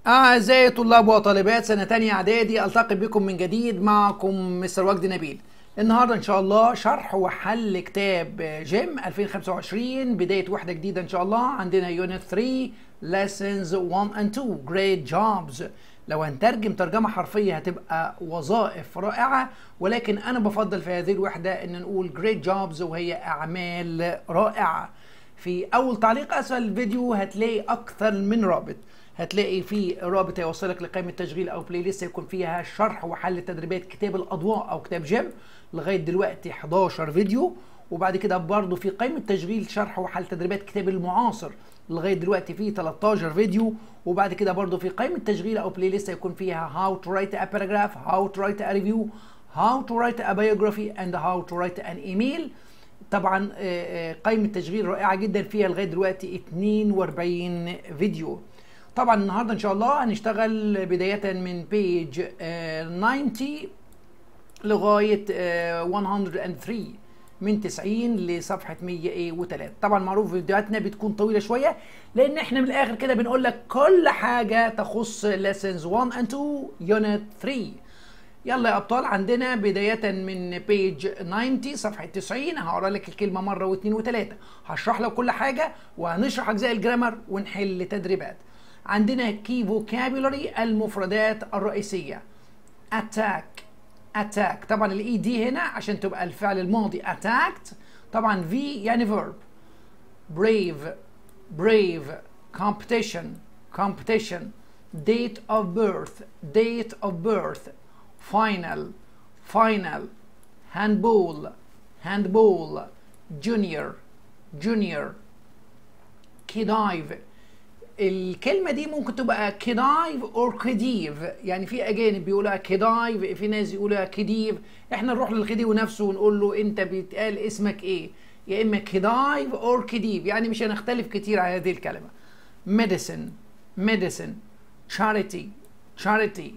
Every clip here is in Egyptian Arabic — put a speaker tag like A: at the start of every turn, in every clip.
A: أعزائي طلاب وطالبات سنة تانية إعدادي ألتقي بكم من جديد معكم مستر وجدي نبيل النهارده إن شاء الله شرح وحل كتاب جيم 2025 بداية وحدة جديدة إن شاء الله عندنا يونت 3 lessons 1 and 2 great jobs لو هنترجم ترجمة حرفية هتبقى وظائف رائعة ولكن أنا بفضل في هذه الوحدة إن نقول great jobs وهي أعمال رائعة في أول تعليق أسفل الفيديو هتلاقي أكثر من رابط هتلاقي في رابط هيوصلك لقائمه تشغيل او بلاي ليست يكون فيها شرح وحل تدريبات كتاب الاضواء او كتاب جيم لغايه دلوقتي 11 فيديو وبعد كده برضه في قائمه تشغيل شرح وحل تدريبات كتاب المعاصر لغايه دلوقتي في 13 فيديو وبعد كده برضه في قائمه تشغيل او بلاي ليست يكون فيها how to write a paragraph how to write a review how to write a biography and how to write an email طبعا قائمه تشغيل رائعه جدا فيها لغايه دلوقتي 42 فيديو طبعا النهارده ان شاء الله هنشتغل بدايه من بيج 90 لغايه 103 من 90 لصفحه 103 طبعا معروف فيديوهاتنا بتكون طويله شويه لان احنا من الاخر كده بنقول لك كل حاجه تخص lessons 1 and 2 unit 3 يلا يا ابطال عندنا بدايه من بيج 90 صفحه 90 هقرا لك الكلمه مره واثنين وثلاثه هشرح لك كل حاجه وهنشرح اجزاء الجرامر ونحل تدريبات عندنا كي فوكابولري المفردات الرئيسيه attack attack طبعا الاي دي هنا عشان تبقى الفعل الماضي attacked طبعا في يعني verb brave brave competition competition date of birth date of birth final final handball handball junior junior كدايف الكلمة دي ممكن تبقى كدايف اور كديف يعني في أجانب بيقولها كدايف في ناس يقولها كديف احنا نروح للخديو نفسه ونقول له أنت بيتقال اسمك إيه يا إما كدايف اور كديف يعني مش هنختلف كتير على هذه الكلمة medicine medicine charity charity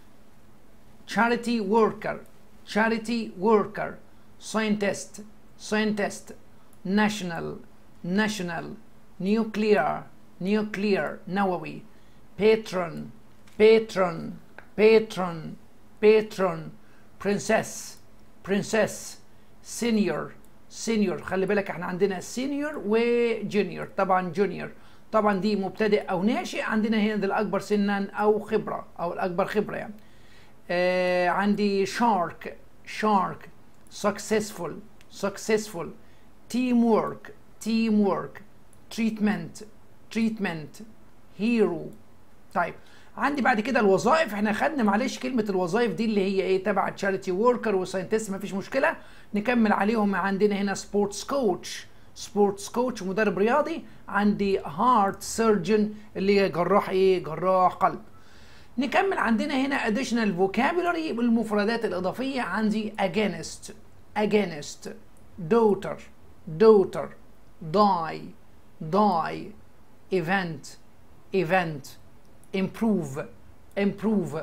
A: charity worker charity worker scientist scientist national national nuclear nuclear نووي patron patron patron patron princess princess senior senior خلي بالك احنا عندنا senior وجونيور طبعا جونيور طبعا دي مبتدئ او ناشئ عندنا هنا ده الاكبر سنا او خبره او الاكبر خبره يعني آه عندي shark shark successful successful teamwork teamwork treatment treatment hero طيب عندي بعد كده الوظائف احنا خدنا معلش كلمه الوظائف دي اللي هي ايه تبع تشاريتي وركر وساينتست مفيش مشكله نكمل عليهم عندنا هنا سبورتس كوتش سبورتس كوتش مدرب رياضي عندي هارت سيرجن اللي هي جراح ايه جراح قلب نكمل عندنا هنا additional vocabulary بالمفردات الإضافية عندي against against daughter daughter die die event event improve improve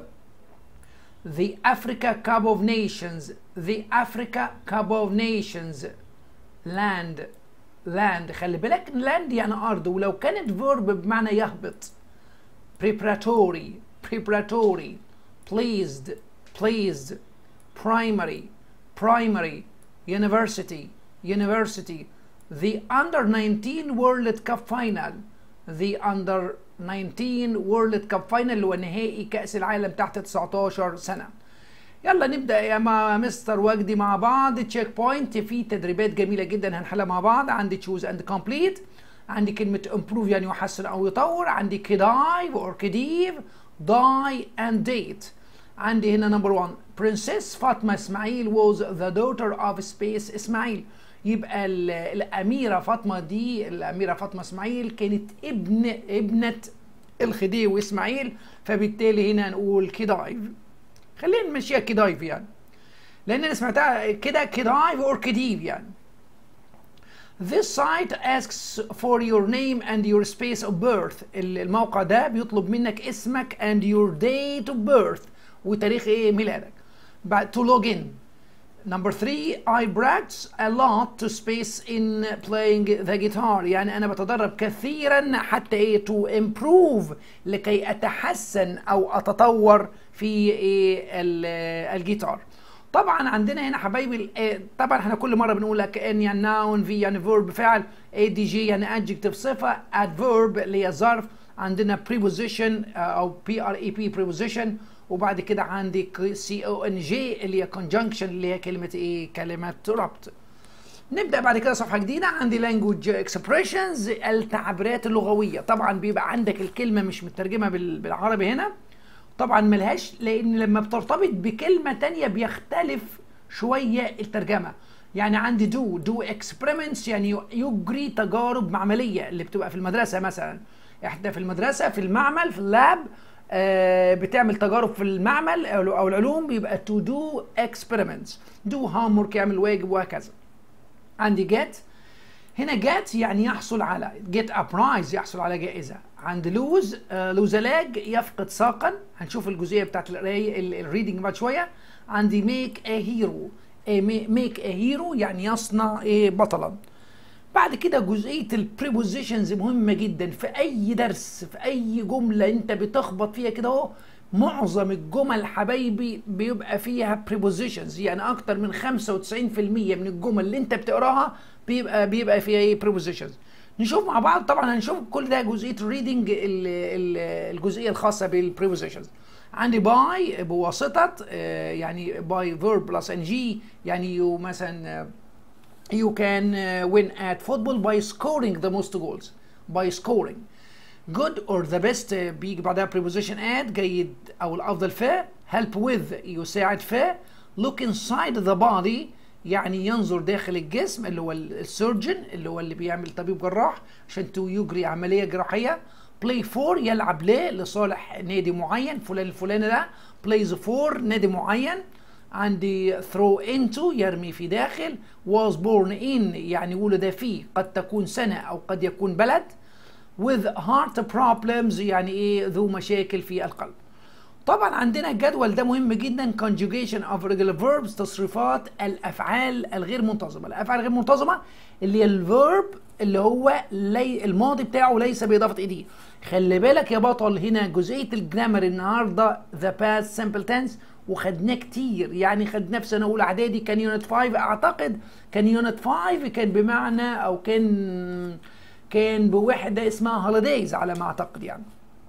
A: the Africa Cup of Nations the Africa Cup of Nations land land خلي بالك land يعني أرض ولو كانت verb بمعنى يهبط preparatory preparatory pleased pleased primary primary university university the under 19 world cup final the under 19 world cup final اللي هو نهائي كاس العالم تحت 19 سنه يلا نبدا يا مع مستر وجدي مع بعض تشيك بوينت في تدريبات جميله جدا هنحلها مع بعض عندي تشوز اند كومبليت عندي كلمه امبروف يعني يحسن او يطور عندي كدايف اور كديف die and date عندي هنا نمبر 1 برنسيس فاطمة اسماعيل was the daughter of space اسماعيل يبقى الأميرة فاطمة دي الأميرة فاطمة اسماعيل كانت ابن ابنة الخديوي اسماعيل فبالتالي هنا نقول كدايف خلينا نمشيها كدايف يعني لأن أنا سمعتها كده كدايف or كديف يعني This site asks for your name and your space of birth. الموقع ده بيطلب منك اسمك and your date of birth وتاريخ ايه ميلادك. بعد to log in. Number three, I practice a lot to space in playing the guitar يعني أنا بتدرب كثيرا حتى إيه to improve لكي أتحسن أو أتطور في إيه الجيتار طبعا عندنا هنا حبايبي طبعا احنا كل مره بنقول لك ان يعني ناون في يعني فيرب فعل اي دي جي يعني ادجكتيف صفه ادفيرب اللي هي ظرف عندنا preposition او بي ار اي بي preposition وبعد كده عندي سي او ان جي اللي هي conjunction اللي هي كلمه ايه كلمه ربط نبدا بعد كده صفحه جديده عندي language expressions التعبيرات اللغويه طبعا بيبقى عندك الكلمه مش مترجمه بالعربي هنا طبعا ملهاش لان لما بترتبط بكلمه تانية بيختلف شويه الترجمه يعني عندي دو دو اكسبيرمنتس يعني يجري تجارب معمليه اللي بتبقى في المدرسه مثلا احنا في المدرسه في المعمل في اللاب آه بتعمل تجارب في المعمل او العلوم بيبقى تو دو اكسبيرمنتس دو هوم يعمل واجب وهكذا عندي جيت هنا جيت يعني يحصل على جيت ا برايز يحصل على جائزه عند لوز آه لوزلاج يفقد ساقا هنشوف الجزئيه بتاعت القرايه الريدنج بعد شويه عندي ميك ا هيرو ميك ا هيرو يعني يصنع ايه بطلا بعد كده جزئيه البريبوزيشنز مهمه جدا في اي درس في اي جمله انت بتخبط فيها كده اهو معظم الجمل حبايبي بيبقى فيها بريبوزيشنز يعني اكتر من 95% من الجمل اللي انت بتقراها بيبقى بيبقى فيها ايه بريبوزيشنز نشوف مع بعض طبعا هنشوف كل ده جزئيه الريدنج الجزئيه الخاصه بالبريبوزيشنز عندي باي بواسطه يعني باي فيرب بلس ان جي يعني يو مثلا you can uh, win at football by scoring the most goals by scoring good or the best uh, بيجي بعدها preposition at جيد او الافضل في help with يساعد في look inside the body يعني ينظر داخل الجسم اللي هو السيرجن اللي هو اللي بيعمل طبيب جراح عشان تو يجري عمليه جراحيه play for يلعب ليه لصالح نادي معين فلان الفلاني ده plays for نادي معين عندي throw into يرمي في داخل was born in يعني ولد فيه قد تكون سنة أو قد يكون بلد with heart problems يعني إيه ذو مشاكل في القلب طبعا عندنا الجدول ده مهم جدا conjugation of regular verbs تصريفات الأفعال الغير منتظمة الأفعال الغير منتظمة اللي هي الفيرب اللي هو لي الماضي بتاعه ليس بإضافة إيديه خلي بالك يا بطل هنا جزئية الجرامر النهاردة the past simple tense وخدناه كتير يعني خدناه في سنه اولى اعدادي كان يونت 5 اعتقد كان يونت 5 كان بمعنى او كان كان بوحده اسمها هوليديز على ما اعتقد يعني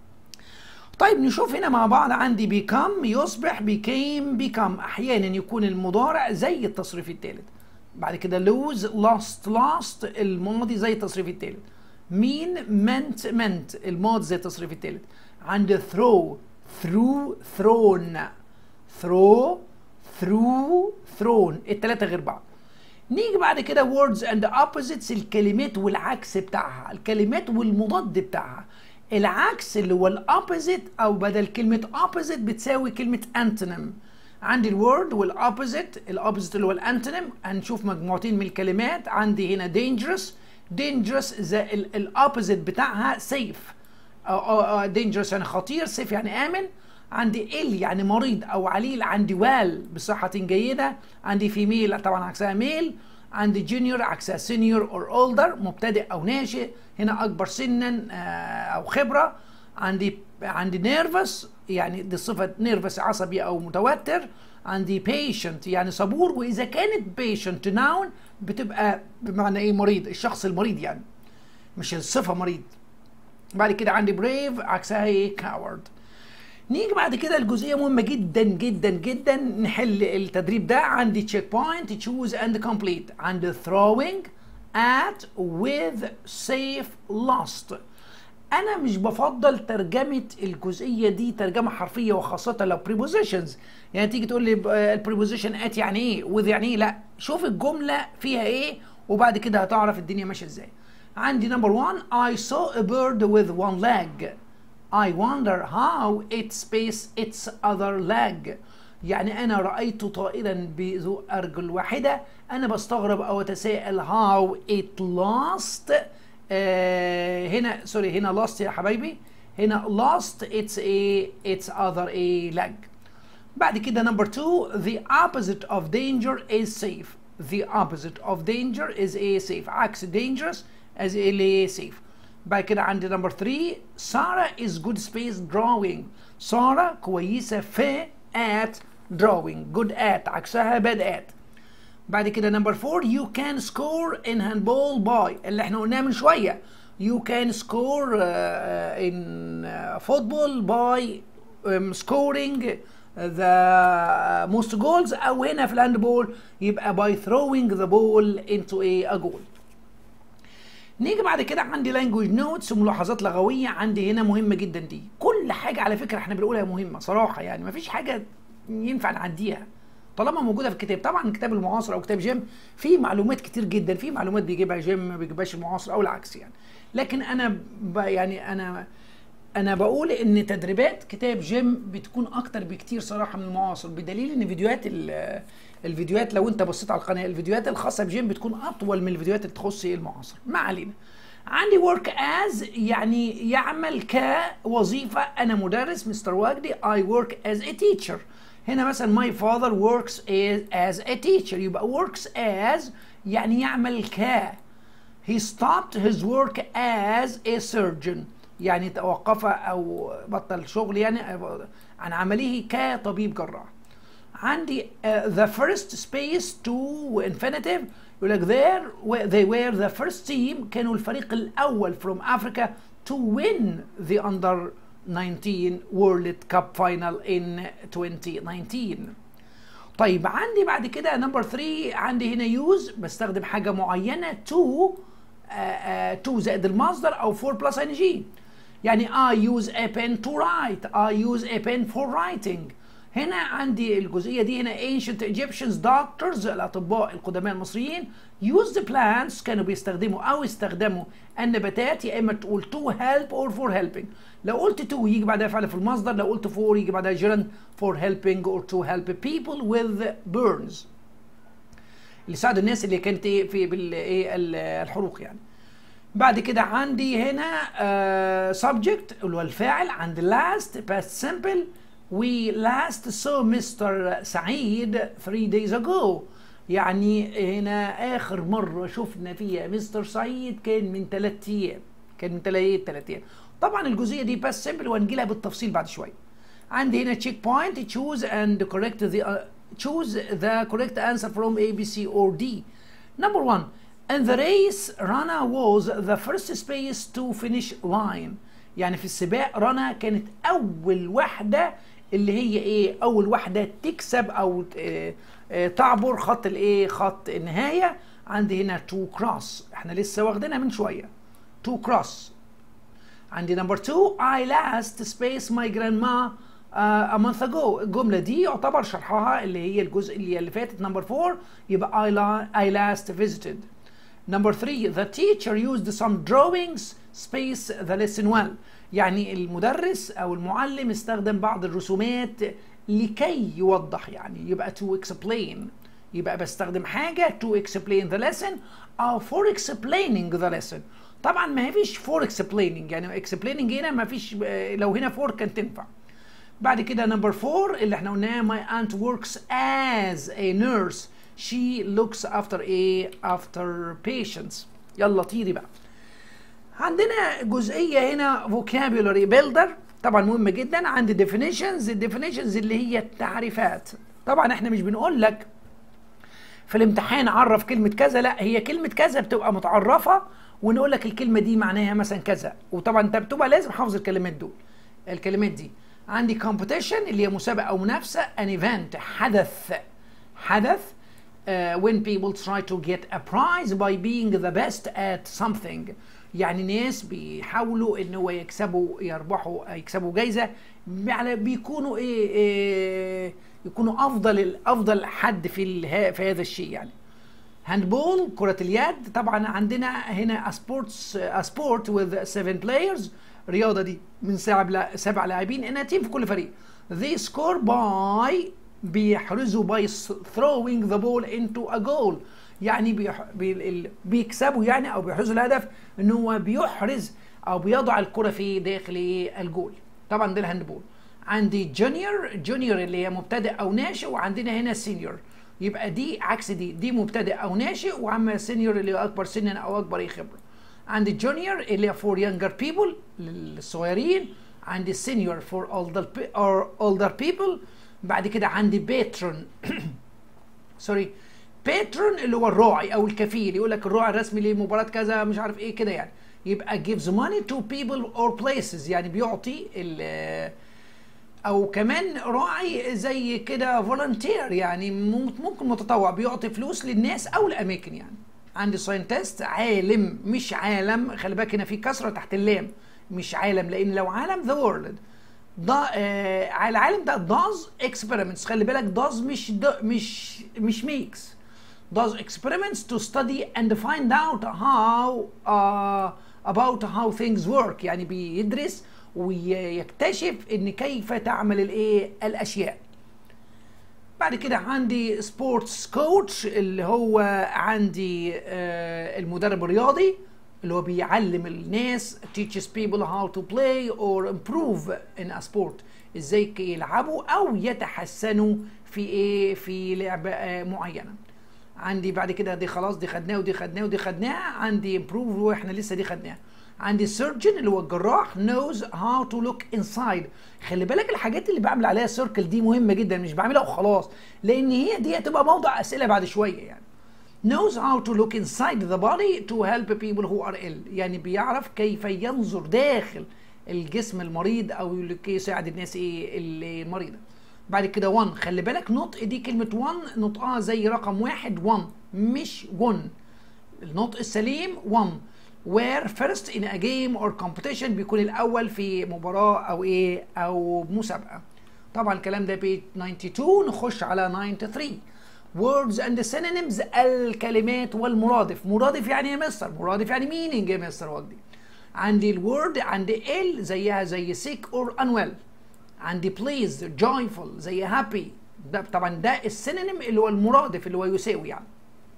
A: طيب نشوف هنا مع بعض عندي بيكم يصبح بيكيم بيكم احيانا يكون المضارع زي التصريف الثالث بعد كده لوز لاست لاست الماضي زي التصريف الثالث مين منت منت الماضي زي التصريف الثالث عند ثرو ثرو ثرون throw through thrown التلاتة غير بعض نيجي بعد كده words and opposites الكلمات والعكس بتاعها الكلمات والمضاد بتاعها العكس اللي هو الopposite او بدل كلمة opposite بتساوي كلمة antonym عندي الورد والopposite الopposite اللي هو الانتونيم هنشوف مجموعتين من الكلمات عندي هنا dangerous dangerous زي الopposite بتاعها safe dangerous يعني خطير safe يعني امن عندي ال يعني مريض او عليل عندي وال بصحة جيدة عندي فيميل طبعا عكسها ميل عندي جونيور عكسها سينيور اور اولدر مبتدئ او ناشئ هنا اكبر سنا او خبرة عندي عندي نيرفس يعني دي صفة نيرفس عصبي او متوتر عندي patient يعني صبور واذا كانت patient noun بتبقى بمعنى ايه مريض الشخص المريض يعني مش الصفة مريض بعد كده عندي brave عكسها ايه coward نيجي بعد كده الجزئيه مهمه جدا جدا جدا نحل التدريب ده عندي تشيك بوينت تشوز اند كومبليت عندي throwing at with safe lost انا مش بفضل ترجمه الجزئيه دي ترجمه حرفيه وخاصه لو prepositions يعني تيجي تقول لي البريبوزيشن at يعني ايه with يعني ايه لا شوف الجمله فيها ايه وبعد كده هتعرف الدنيا ماشيه ازاي عندي نمبر 1 I saw a bird with one leg I wonder how it space its other leg يعني أنا رأيت طائرا بذو أرجل واحدة أنا بستغرب أو أتساءل how it lost آه هنا سوري هنا lost يا حبايبي هنا lost its a its other a leg بعد كده number two the opposite of danger is safe the opposite of danger is a safe عكس dangerous as a safe بعد كده عندي number three سارة is good space drawing سارة كويسة في at drawing good at عكسها bad at بعد كده نمبر 4 you can score in handball by اللي احنا قلناه من شويه you can score uh, in uh, football by um, scoring the most goals او هنا في الهاندبول يبقى by throwing the ball into a, a goal نيجي بعد كده عندي لانجوج نوتس وملاحظات لغويه عندي هنا مهمه جدا دي كل حاجه على فكره احنا بنقولها مهمه صراحه يعني مفيش حاجه ينفع نعديها طالما موجوده في الكتاب طبعا الكتاب المعاصر او كتاب جيم فيه معلومات كتير جدا في معلومات بيجيبها جيم ما بيجيبهاش المعاصر او العكس يعني لكن انا ب يعني انا انا بقول ان تدريبات كتاب جيم بتكون اكتر بكتير صراحه من المعاصر بدليل ان فيديوهات الفيديوهات لو انت بصيت على القناه الفيديوهات الخاصه بجيم بتكون اطول من الفيديوهات اللي تخص المعاصر ما علينا عندي ورك از يعني يعمل كوظيفه انا مدرس مستر وجدي I work as a teacher هنا مثلا my father works as, as a teacher يبقى works as يعني يعمل ك he stopped his work as a surgeon يعني توقف او بطل شغل يعني عن عمله كطبيب جراح عندي uh, the first space to infinitive يقول لك there they were the first team كانوا الفريق الاول from Africa to win the under 19 World Cup Final in 2019 طيب عندي بعد كده نمبر 3 عندي هنا يوز بستخدم حاجة معينة to to زائد المصدر أو for plus ing يعني I use a pen to write I use a pen for writing هنا عندي الجزئية دي هنا ancient Egyptians doctors الأطباء القدماء المصريين use the plants كانوا بيستخدموا أو استخدموا النباتات يا إما تقول to help or for helping لو قلت to يجي بعدها فعل في المصدر لو قلت for يجي بعدها gerund for helping or to help people with burns اللي ساعدوا الناس اللي كانت ايه في بالايه الحروق يعني بعد كده عندي هنا uh, subject اللي هو الفاعل عند last past simple we last saw Mr. سعيد three days ago يعني هنا آخر مرة شفنا فيها مستر سعيد كان من ثلاث أيام كان من ثلاث ثلاث أيام طبعا الجزئية دي بس سمبل وهنجيلها بالتفصيل بعد شوية عندي هنا تشيك بوينت choose and correct the uh, choose the correct answer from A B C or D number one in the race Rana was the first space to finish line يعني في السباق رنا كانت أول واحدة اللي هي ايه اول واحده تكسب او اه اه تعبر خط الايه خط النهايه عندي هنا تو كروس احنا لسه واخدينها من شويه تو كروس عندي نمبر 2 I last space my grandma uh, a month ago الجمله دي يعتبر شرحها اللي هي الجزء اللي, اللي فاتت نمبر 4 يبقى I, la I last visited Number three, the teacher used some drawings space the lesson well. يعني المدرس أو المعلم استخدم بعض الرسومات لكي يوضح يعني يبقى to explain يبقى بستخدم حاجة to explain the lesson أو for explaining the lesson طبعا ما فيش for explaining يعني explaining هنا ما فيش لو هنا for كانت تنفع بعد كده نمبر 4 اللي احنا قلناه my aunt works as a nurse she looks after a after patients يلا طيري بقى عندنا جزئية هنا vocabulary builder طبعا مهمة جدا عندي definitions الديفينيشنز اللي هي التعريفات طبعا احنا مش بنقول لك في الامتحان عرف كلمة كذا لا هي كلمة كذا بتبقى متعرفة ونقول لك الكلمة دي معناها مثلا كذا وطبعا انت بتبقى لازم حافظ الكلمات دول الكلمات دي عندي competition اللي هي مسابقة أو منافسة an event حدث حدث uh, when people try to get a prize by being the best at something يعني ناس بيحاولوا ان هو يكسبوا يربحوا يكسبوا جايزه على بيكونوا ايه, إيه يكونوا افضل افضل حد في في هذا الشيء يعني هاندبول كرة اليد طبعا عندنا هنا سبورتس سبورت وذ 7 بلايرز الرياضة دي من سبع سبع لاعبين انها تيم في كل فريق they score by بيحرزوا by throwing the ball into a goal يعني بيح... بي... بيكسبوا يعني او بيحرزوا الهدف ان هو بيحرز او بيضع الكرة في داخل الجول طبعا ده الهاندبول عندي جونيور جونيور اللي هي مبتدئ او ناشئ وعندنا هنا سينيور يبقى دي عكس دي دي مبتدئ او ناشئ واما سينيور اللي هو اكبر سنا او اكبر ايه خبره عندي جونيور اللي هي فور يونجر بيبل للصغيرين عندي سينيور فور older or older people بعد كده عندي باترون سوري باترون اللي هو الراعي او الكفيل يقول لك الراعي الرسمي لمباراه كذا مش عارف ايه كده يعني يبقى gives money to people or places يعني بيعطي او كمان راعي زي كده فولنتير يعني ممكن متطوع بيعطي فلوس للناس او الاماكن يعني عندي ساينتست عالم مش عالم خلي بالك هنا في كسره تحت اللام مش عالم لان لو عالم ذا وورلد ده آه العالم ده does experiments خلي بالك does مش مش مش makes does experiments to study and find out how uh, about how things work يعني بيدرس ويكتشف ان كيف تعمل الايه الاشياء بعد كده عندي سبورتس كوتش اللي هو عندي آه المدرب الرياضي اللي هو بيعلم الناس teaches people how to play or improve in a sport ازاي يلعبوا او يتحسنوا في ايه في لعبه آه معينه عندي بعد كده دي خلاص دي خدناه ودي خدناه ودي خدناه عندي improve واحنا لسه دي خدناها عندي سيرجن اللي هو الجراح knows how to look inside خلي بالك الحاجات اللي بعمل عليها سيركل دي مهمه جدا مش بعملها وخلاص لان هي دي هتبقى موضع اسئله بعد شويه يعني knows how to look inside the body to help people who are ill يعني بيعرف كيف ينظر داخل الجسم المريض او يساعد الناس ايه المريضه بعد كده 1 خلي بالك نطق دي كلمه 1 نطقها زي رقم واحد 1 مش 1 النطق السليم 1 where first in a game or competition بيكون الاول في مباراه او ايه او مسابقه طبعا الكلام ده بيج 92 نخش على 93 words and synonyms الكلمات والمرادف مرادف يعني ايه مستر مرادف يعني meaning يا مستر وجدي عندي الورد عندي ال زيها زي sick or unwell عندي pleased joyful زي happy ده طبعا ده السينونيم اللي هو المرادف اللي هو يساوي يعني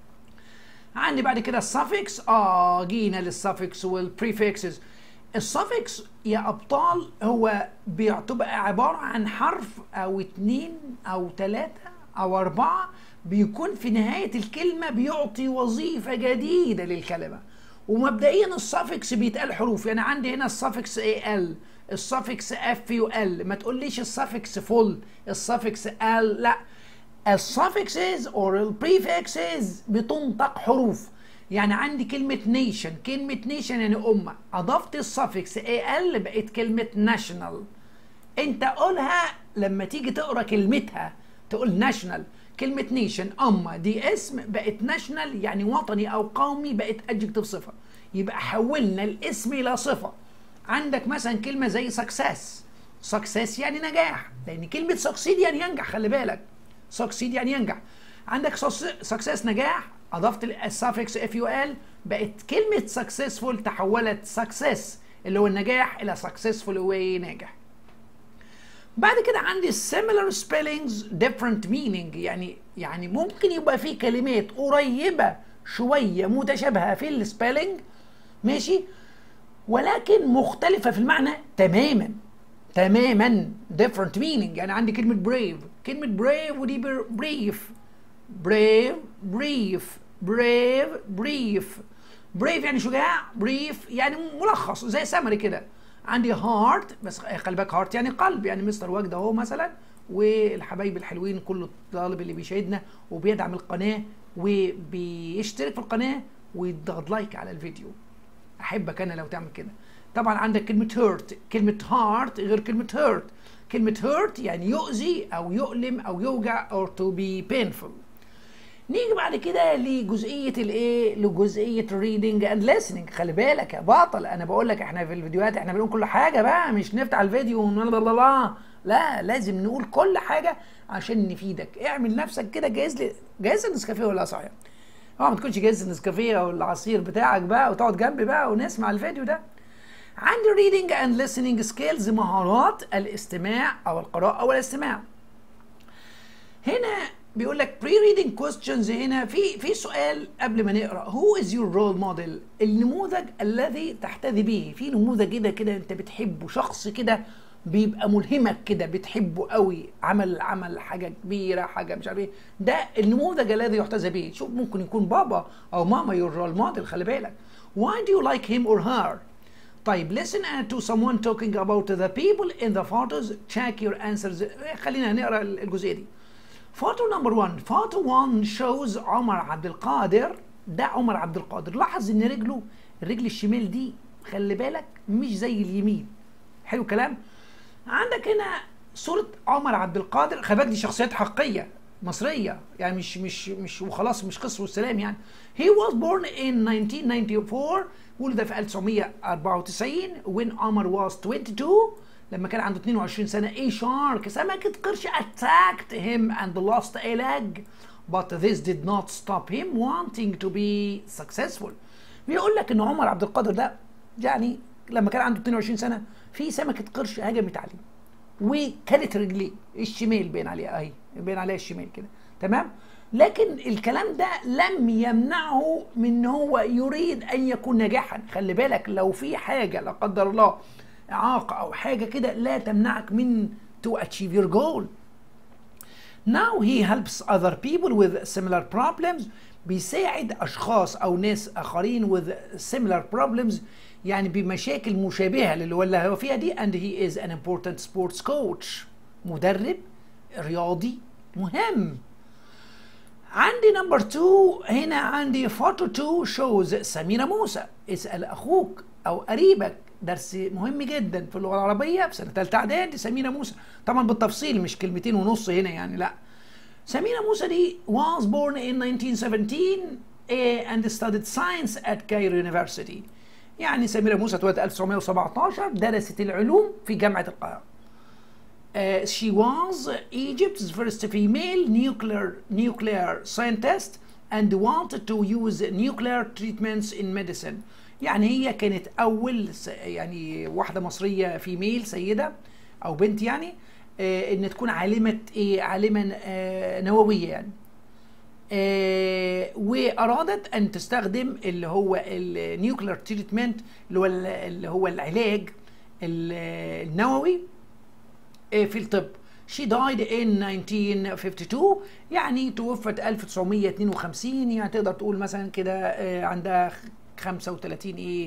A: عندي بعد كده السفكس اه جينا للسفكس والبريفكسز السفكس يا ابطال هو بتبقى عباره عن حرف او اتنين او تلاته او اربعه بيكون في نهايه الكلمه بيعطي وظيفه جديده للكلمه ومبدئيا السفكس بيتقال حروف يعني عندي هنا السفكس اي ال السفكس اف يو ال ما تقوليش السفكس فول السفكس ال لا السفكسز اور البريفكسز بتنطق حروف يعني عندي كلمة نيشن كلمة نيشن يعني أمة أضفت السفكس اي ال بقت كلمة ناشونال أنت قولها لما تيجي تقرا كلمتها تقول ناشونال كلمة نيشن أمة دي اسم بقت ناشونال يعني وطني أو قومي بقت أدجكتيف صفة يبقى حولنا الاسم إلى صفة عندك مثلا كلمة زي سكسس سكسس يعني نجاح لأن كلمة سكسيد يعني ينجح خلي بالك سكسيد يعني ينجح عندك سكسس نجاح اضفت السافكس اف يو ال بقت كلمه سكسسفول تحولت سكسس اللي هو النجاح الى سكسسفول ناجح بعد كده عندي similar spellings different meaning يعني يعني ممكن يبقى في كلمات قريبه شويه متشابهه في السبيلنج ماشي ولكن مختلفه في المعنى تماما تماما different meaning يعني عندي كلمه brave كلمة brave ودي brief brave brief brave brief brave يعني شجاع brief يعني ملخص زي سمري كده عندي heart بس خلي بالك heart يعني قلب يعني مستر وجد اهو مثلا والحبايب الحلوين كل الطالب اللي بيشاهدنا وبيدعم القناة وبيشترك في القناة ويضغط لايك على الفيديو احبك انا لو تعمل كده طبعا عندك كلمة hurt كلمة heart غير كلمة hurt كلمة hurt يعني يؤذي أو يؤلم أو يوجع or to be painful نيجي بعد كده لجزئية الايه؟ لجزئية reading and listening خلي بالك يا بطل أنا بقول لك احنا في الفيديوهات احنا بنقول كل حاجة بقى مش نفتح الفيديو لا لا لازم نقول كل حاجة عشان نفيدك اعمل نفسك كده جاهز لي جاهز النسكافيه ولا صحيح؟ اه ما تكونش جاهز النسكافيه او العصير بتاعك بقى وتقعد جنبي بقى ونسمع الفيديو ده عندي reading and listening skills مهارات الاستماع او القراءة او الاستماع هنا بيقول لك pre reading questions هنا في في سؤال قبل ما نقرا who is your role model النموذج الذي تحتذي به في نموذج كده كده انت بتحبه شخص كده بيبقى ملهمك كده بتحبه قوي عمل عمل حاجه كبيره حاجه مش عارف ايه ده النموذج الذي يحتذى به شوف ممكن يكون بابا او ماما يور الموديل خلي بالك why do you like him or her طيب listen to someone talking about the people in the photos check your answers خلينا نقرا الجزئيه دي فوتو نمبر 1 فوتو 1 shows عمر عبد القادر ده عمر عبد القادر لاحظ ان رجله الرجل الشمال دي خلي بالك مش زي اليمين حلو الكلام عندك هنا صورة عمر عبد القادر خلي بالك دي شخصيات حقيقية مصرية يعني مش مش مش وخلاص مش قصة والسلام يعني he was born in 1994 ولد في 1994 when عمر was 22 لما كان عنده 22 سنة a shark سمكة قرش attacked him and lost a leg but this did not stop him wanting to be successful بيقول لك ان عمر عبد القادر ده يعني لما كان عنده 22 سنة في سمكة قرش هجمت عليه وكلت رجليه الشمال بين عليها اهي بين عليها الشمال كده تمام لكن الكلام ده لم يمنعه من ان هو يريد ان يكون ناجحا خلي بالك لو في حاجه لا قدر الله اعاقه او حاجه كده لا تمنعك من to achieve your goal now he helps other people with similar problems بيساعد اشخاص او ناس اخرين with similar problems يعني بمشاكل مشابهه للي ولا هو فيها دي and he is an important sports coach مدرب رياضي مهم عندي نمبر 2 هنا عندي فوتو 2 شوز سميرة موسى اسأل أخوك أو قريبك درس مهم جدا في اللغة العربية في سنة ثالثة إعدادي سميرة موسى طبعا بالتفصيل مش كلمتين ونص هنا يعني لا سميرة موسى دي was born in 1917 and studied science at Cairo University يعني سميرة موسى اتولدت 1917 درست العلوم في جامعة القاهرة Uh, she was Egypt's first female nuclear nuclear scientist and wanted to use nuclear treatments in medicine. يعني هي كانت أول يعني واحدة مصرية فيميل سيدة أو بنت يعني آه إن تكون عالمة إيه عالمة آه نووية يعني. آه وأرادت أن تستخدم اللي هو النيوكلير تريتمنت اللي هو اللي هو العلاج النووي في الطب she died in 1952 يعني توفت 1952 يعني تقدر تقول مثلا كده عندها 35 ايه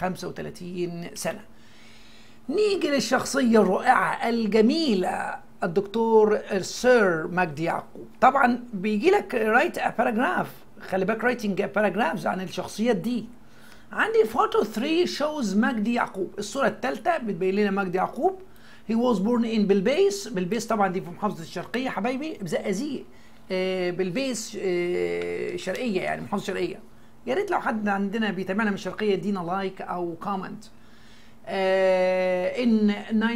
A: 35 سنه نيجي للشخصيه الرائعه الجميله الدكتور سير مجدي يعقوب طبعا بيجي لك رايت باراجراف خلي بالك رايتنج باراجرافز عن الشخصيات دي عندي فوتو 3 شوز مجدي يعقوب الصوره الثالثه بتبين لنا مجدي يعقوب he was born in بلبيس بلبيس طبعا دي في محافظه الشرقيه حبايبي بزقازيق آه بلبيس آه شرقيه يعني محافظه شرقيه يا ريت لو حد عندنا بيتابعنا من الشرقيه يدينا لايك او كومنت آه in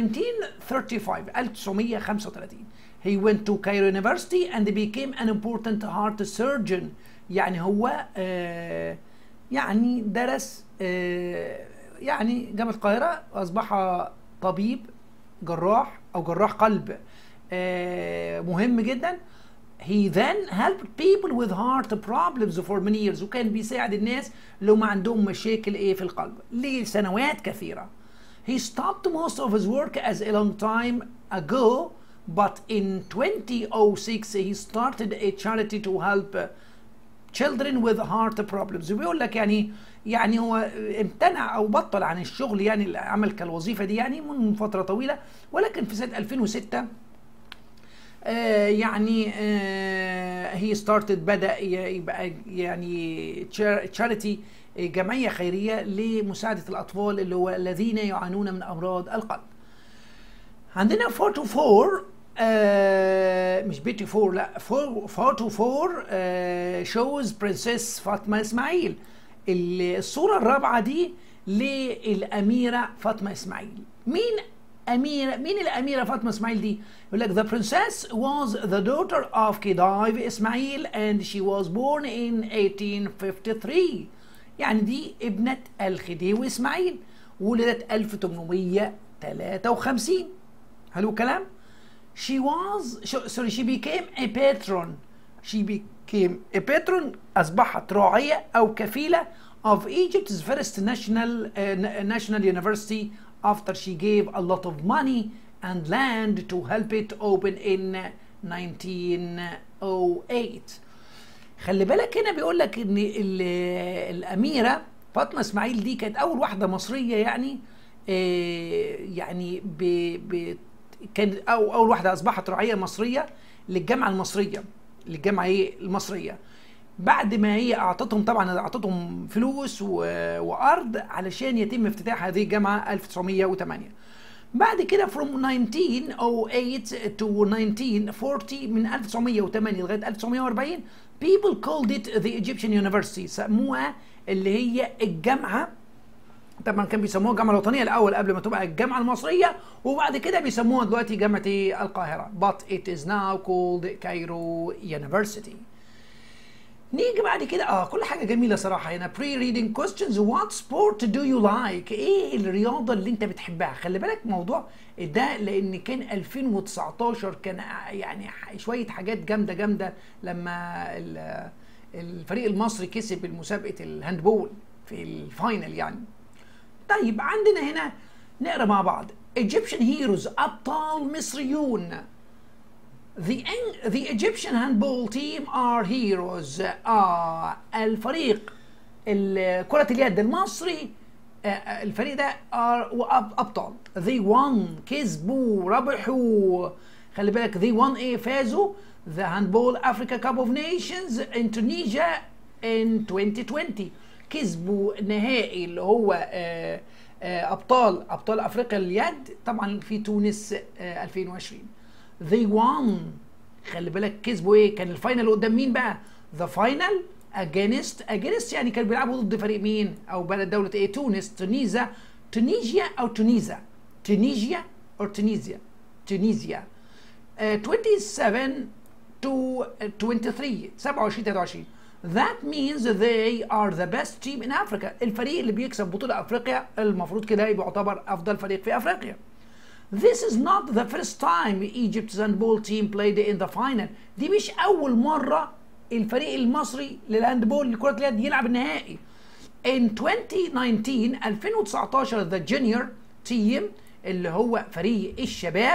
A: 1935 1935 he went to Cairo University and became an important heart surgeon يعني هو آه يعني درس آه يعني جامعه القاهره واصبح طبيب جراح او جراح قلب آه مهم جدا he then helped people with heart problems for many years وكان بيساعد الناس اللي هم عندهم مشاكل ايه في القلب لسنوات كثيرة he stopped most of his work as a long time ago but in 2006 he started a charity to help children with heart problems وبيقول لك يعني يعني هو امتنع او بطل عن الشغل يعني العمل كالوظيفه دي يعني من فتره طويله ولكن في سنه 2006 آه يعني آه هي ستارتد بدا يبقى يعني تشاريتي جمعيه خيريه لمساعده الاطفال اللي هو الذين يعانون من امراض القلب. عندنا 424 آه مش بيتي فور لا 424 آه شوز برنسس فاطمه اسماعيل الصورة الرابعة دي للأميرة فاطمة إسماعيل مين أميرة مين الأميرة فاطمة إسماعيل دي يقول لك the princess was the daughter of Khedive إسماعيل and she was born in 1853 يعني دي ابنة الخديوي إسماعيل ولدت 1853 حلو الكلام she was sorry she became a patron she became a patron أصبحت راعية أو كفيلة of Egypt's first national uh, national university after she gave a lot of money and land to help it open in 1908 خلي بالك هنا بيقول لك ان ال- الاميره فاطمه اسماعيل دي كانت اول واحده مصريه يعني آه، يعني ب ب كان او اول واحده اصبحت رعيه مصريه للجامعه المصريه للجامعه ايه المصريه بعد ما هي اعطتهم طبعا اعطتهم فلوس و... وارض علشان يتم افتتاح هذه الجامعه 1908 بعد كده from 1908 to 1940 من 1908 لغايه 1940 people called it the Egyptian University سموها اللي هي الجامعه طبعا كان بيسموها الجامعه الوطنيه الاول قبل ما تبقى الجامعه المصريه وبعد كده بيسموها دلوقتي جامعه إيه؟ القاهره but it is now called Cairo University نيجي بعد كده اه كل حاجه جميله صراحه هنا بري ريدنج كويستشنز وات سبورت دو يو لايك ايه الرياضه اللي انت بتحبها خلي بالك موضوع ده لان كان 2019 كان يعني شويه حاجات جامده جامده لما ال- الفريق المصري كسب المسابقه الهاندبول في الفاينل يعني طيب عندنا هنا نقرا مع بعض Egyptian heroes ابطال مصريون The, the Egyptian handball team are heroes. آه الفريق ال- كرة اليد المصري آه، آه، الفريق ده are وأب- أبطال. They won كسبوا ربحوا خلي بالك they won إيه فازوا the handball Africa Cup of Nations in Tunisia in 2020 كسبوا نهائي اللي هو آه، آه، أبطال أبطال أفريقيا اليد طبعا في تونس آه، 2020 they won خلي بالك كسبوا ايه كان الفاينل قدام مين بقى the final against against يعني كانوا بيلعبوا ضد فريق مين او بلد دولة ايه تونس تونيزا تونيجيا او تونيزا تونيجيا او تونيزيا تونيزيا آه، 27 to 23 27 23 That means they are the best team in Africa الفريق اللي بيكسب بطولة أفريقيا المفروض كده يبقى يعتبر أفضل فريق في أفريقيا This is not the first time Egypt's handball team played in the final. دي مش أول مرة الفريق المصري للهاندبول لكرة اليد يلعب النهائي. In 2019 2019 the junior team اللي هو فريق الشباب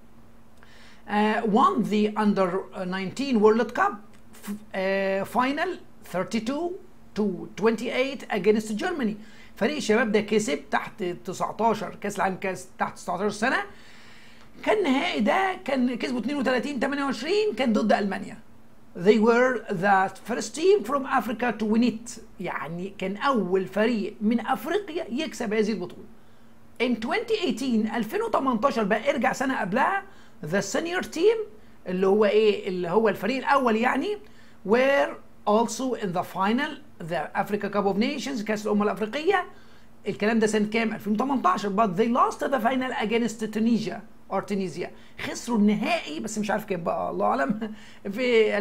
A: uh, won the under 19 World Cup f- uh, final 32 to 28 against Germany. فريق الشباب ده كسب تحت 19 كاس العالم كاس تحت 19 سنه كان نهائي ده كان كسبوا 32 28 كان ضد المانيا They were the first team from Africa to win it يعني كان أول فريق من أفريقيا يكسب هذه البطولة In 2018 2018 بقى ارجع سنة قبلها the senior team اللي هو ايه اللي هو الفريق الأول يعني were also in the final the Africa Cup of Nations كأس الأمم الأفريقية الكلام ده سنة كام 2018 but they lost the final against Tunisia or Tunisia خسروا النهائي بس مش عارف كام بقى الله أعلم في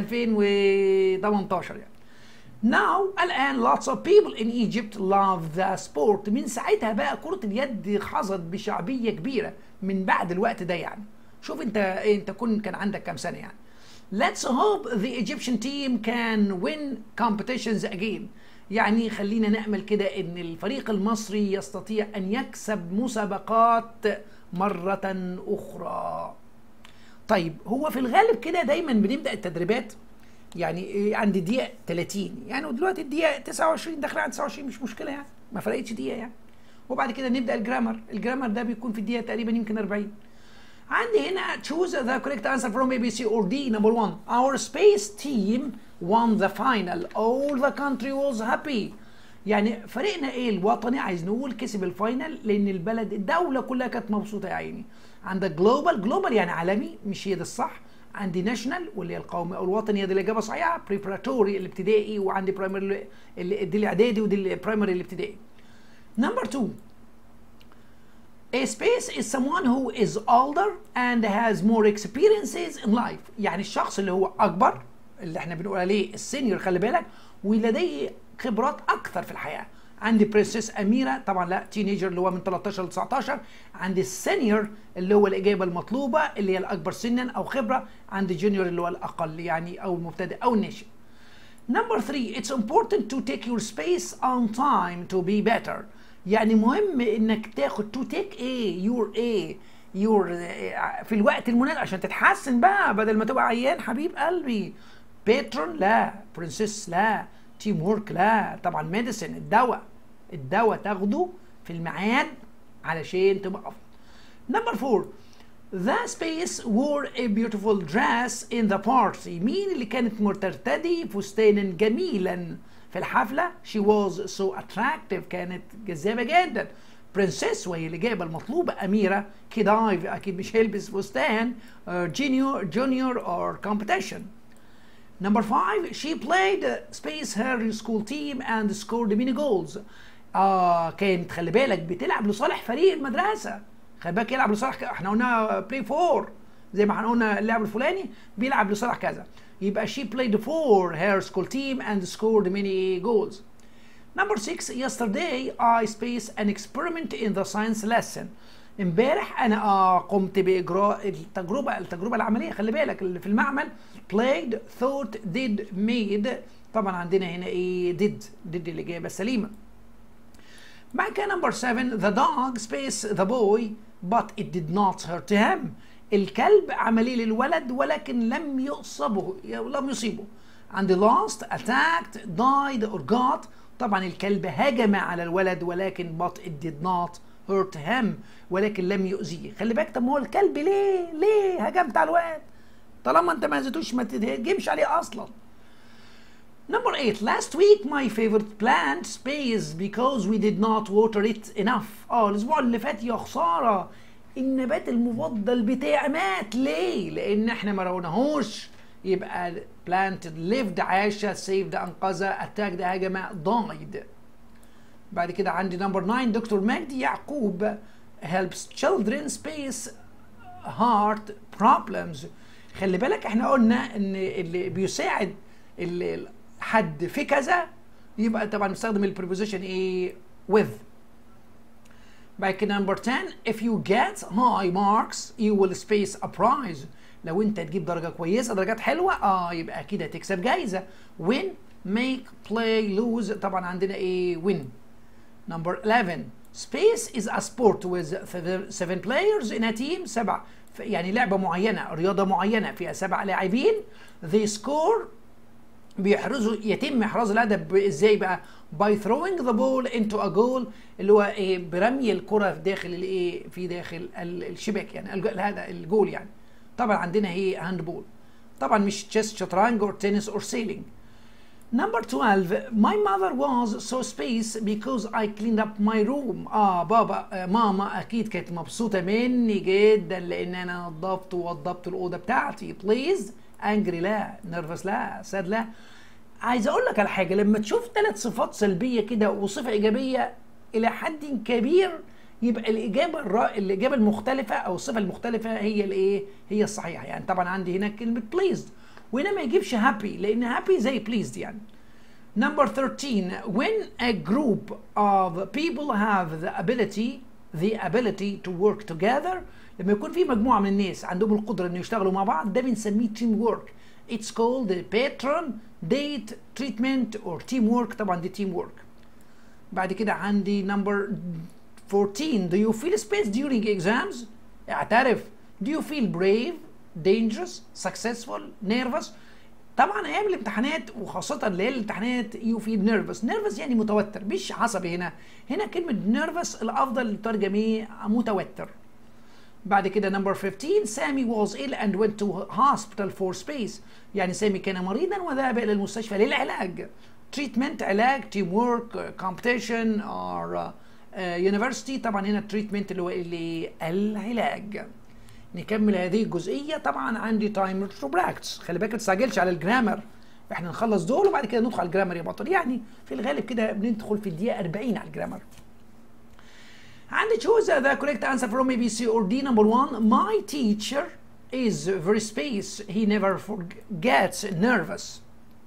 A: 2018 يعني Now الآن lots of people in Egypt love the sport من ساعتها بقى كرة اليد حظت بشعبية كبيرة من بعد الوقت ده يعني شوف انت انت كن كان عندك كام سنة يعني Let's hope the Egyptian team can win competitions again يعني خلينا نأمل كده ان الفريق المصري يستطيع ان يكسب مسابقات مرة أخرى طيب هو في الغالب كده دايما بنبدأ التدريبات يعني إيه عند دقيقة 30 يعني ودلوقتي الدقيقة 29 داخلة على 29 مش مشكلة يعني ما فرقتش دقيقة يعني وبعد كده نبدأ الجرامر الجرامر ده بيكون في الدقيقة تقريبا يمكن 40 عندي هنا choose the correct answer from A, B, C or D number one our space team won the final all the country was happy يعني فريقنا ايه الوطني عايز نقول كسب الفاينل لان البلد الدولة كلها كانت مبسوطة يا عيني عندك جلوبال جلوبال يعني عالمي مش هي ده الصح عندي ناشونال واللي هي القومي او الوطني هي دي الاجابه صحيحه بريبراتوري الابتدائي وعندي برايمري دي الاعدادي ودي البرايمري الابتدائي نمبر 2 A space is someone who is older and has more experiences in life يعني الشخص اللي هو اكبر اللي احنا بنقول عليه السينيور خلي بالك ولديه خبرات اكثر في الحياه عندي برنسس اميره طبعا لا تينيجر اللي هو من 13 ل 19 عندي السينيور اللي هو الاجابه المطلوبه اللي هي الاكبر سنا او خبره عندي جونيور اللي هو الاقل يعني او المبتدئ او الناشئ Number three, it's important to take your space on time to be better. يعني مهم انك تاخد to take a your a يور في الوقت المناسب عشان تتحسن بقى بدل ما تبقى عيان حبيب قلبي باترون لا برنسس لا تيم وورك لا طبعا ميديسن الدواء الدواء تاخده في الميعاد علشان تبقى افضل نمبر 4 The space wore a beautiful dress in the party. مين اللي كانت مرتدي فستانا جميلا في الحفلة؟ She was so attractive كانت جذابة جدا. برنسس وهي اللي جايبة المطلوبة أميرة كدايف أكيد مش هيلبس فستان جونيور جونيور or competition. Number five, she played space her school team and scored many goals. آه كانت خلي بالك بتلعب لصالح فريق المدرسة. خلي بالك يلعب لصالح احنا قلنا بلاي فور زي ما احنا قلنا اللاعب الفلاني بيلعب لصالح كذا. يبقى she played for her school team and scored many goals. Number six, yesterday I spaced an experiment in the science lesson. امبارح انا آه قمت باجراء التجربه التجربه العمليه خلي بالك اللي في المعمل played thought did made طبعا عندنا هنا ايه did did الاجابه السليمه بعد كده نمبر 7 the dog space the boy but it did not hurt him الكلب عمليه للولد ولكن لم يصبه لم يصيبه عندي lost attacked died or got طبعا الكلب هجم على الولد ولكن but it did not hurt him ولكن لم يؤذيه خلي بالك طب ما هو الكلب ليه ليه هجمت على الولد طالما انت ما اذيتوش ما تهجمش عليه اصلا Number eight, last week my favorite plant space because we did not water it enough. اه الاسبوع اللي فات يا خساره النبات المفضل بتاعي مات ليه؟ لان احنا ما روناهوش يبقى planted lived عاش saved انقذ attacked هجم died. بعد كده عندي نمبر 9 دكتور مجدي يعقوب helps children space heart problems خلي بالك احنا قلنا ان اللي بيساعد اللي حد في كذا يبقى طبعا بنستخدم البريبوزيشن ايه with بعد كده نمبر 10 if you get high marks you will space a prize لو انت تجيب درجة كويسة درجات حلوة اه يبقى اكيد هتكسب جايزة win make play lose طبعا عندنا ايه win number 11 space is a sport with seven players in a team سبع يعني لعبة معينة رياضة معينة فيها سبع لاعبين they score بيحرزوا يتم احراز الهدف ازاي بقى by throwing the ball into a goal اللي هو ايه برمي الكره في داخل الايه في داخل الشباك يعني هذا الجول يعني طبعا عندنا هي هاند بول طبعا مش تشيس شطرنج اور تنس اور سيلينج Number 12 My mother was so space because I cleaned up my room اه بابا آه ماما اكيد كانت مبسوطة مني جدا لان انا نظفت ووضبت الأوضة بتاعتي please angry لا nervous لا sad لا عايز اقول لك على حاجة لما تشوف ثلاث صفات سلبية كده وصفة ايجابية الى حد كبير يبقى الاجابه الرا... الاجابه المختلفه او الصفه المختلفه هي الايه هي الصحيحه يعني طبعا عندي هنا كلمه pleased وهنا ما يجيبش happy لان happy زي pleased يعني number 13 when a group of people have the ability the ability to work together لما يكون في مجموعه من الناس عندهم القدره انه يشتغلوا مع بعض ده بنسميه team work it's called patron date treatment or team work طبعا دي team work بعد كده عندي number 14 do you feel space during exams اعترف do you feel brave dangerous successful nervous طبعا ايام الامتحانات وخاصه ليالي الامتحانات يو فيل نيرفس نيرفس يعني متوتر مش عصبي هنا هنا كلمه نيرفس الافضل ترجم ايه متوتر بعد كده نمبر 15 سامي was ill and went to hospital for space يعني سامي كان مريضا وذهب الى المستشفى للعلاج تريتمنت علاج تيم ورك كومبيتيشن اور يونيفرسيتي طبعا هنا التريتمنت اللي هو اللي العلاج نكمل هذه الجزئيه طبعا عندي تايمر تو براكتس خلي بالك ما تستعجلش على الجرامر احنا نخلص دول وبعد كده ندخل على الجرامر يا بطل يعني في الغالب كده بندخل في الدقيقه 40 على الجرامر عندي choose the correct answer from A B C or D number one my teacher is very space he never gets nervous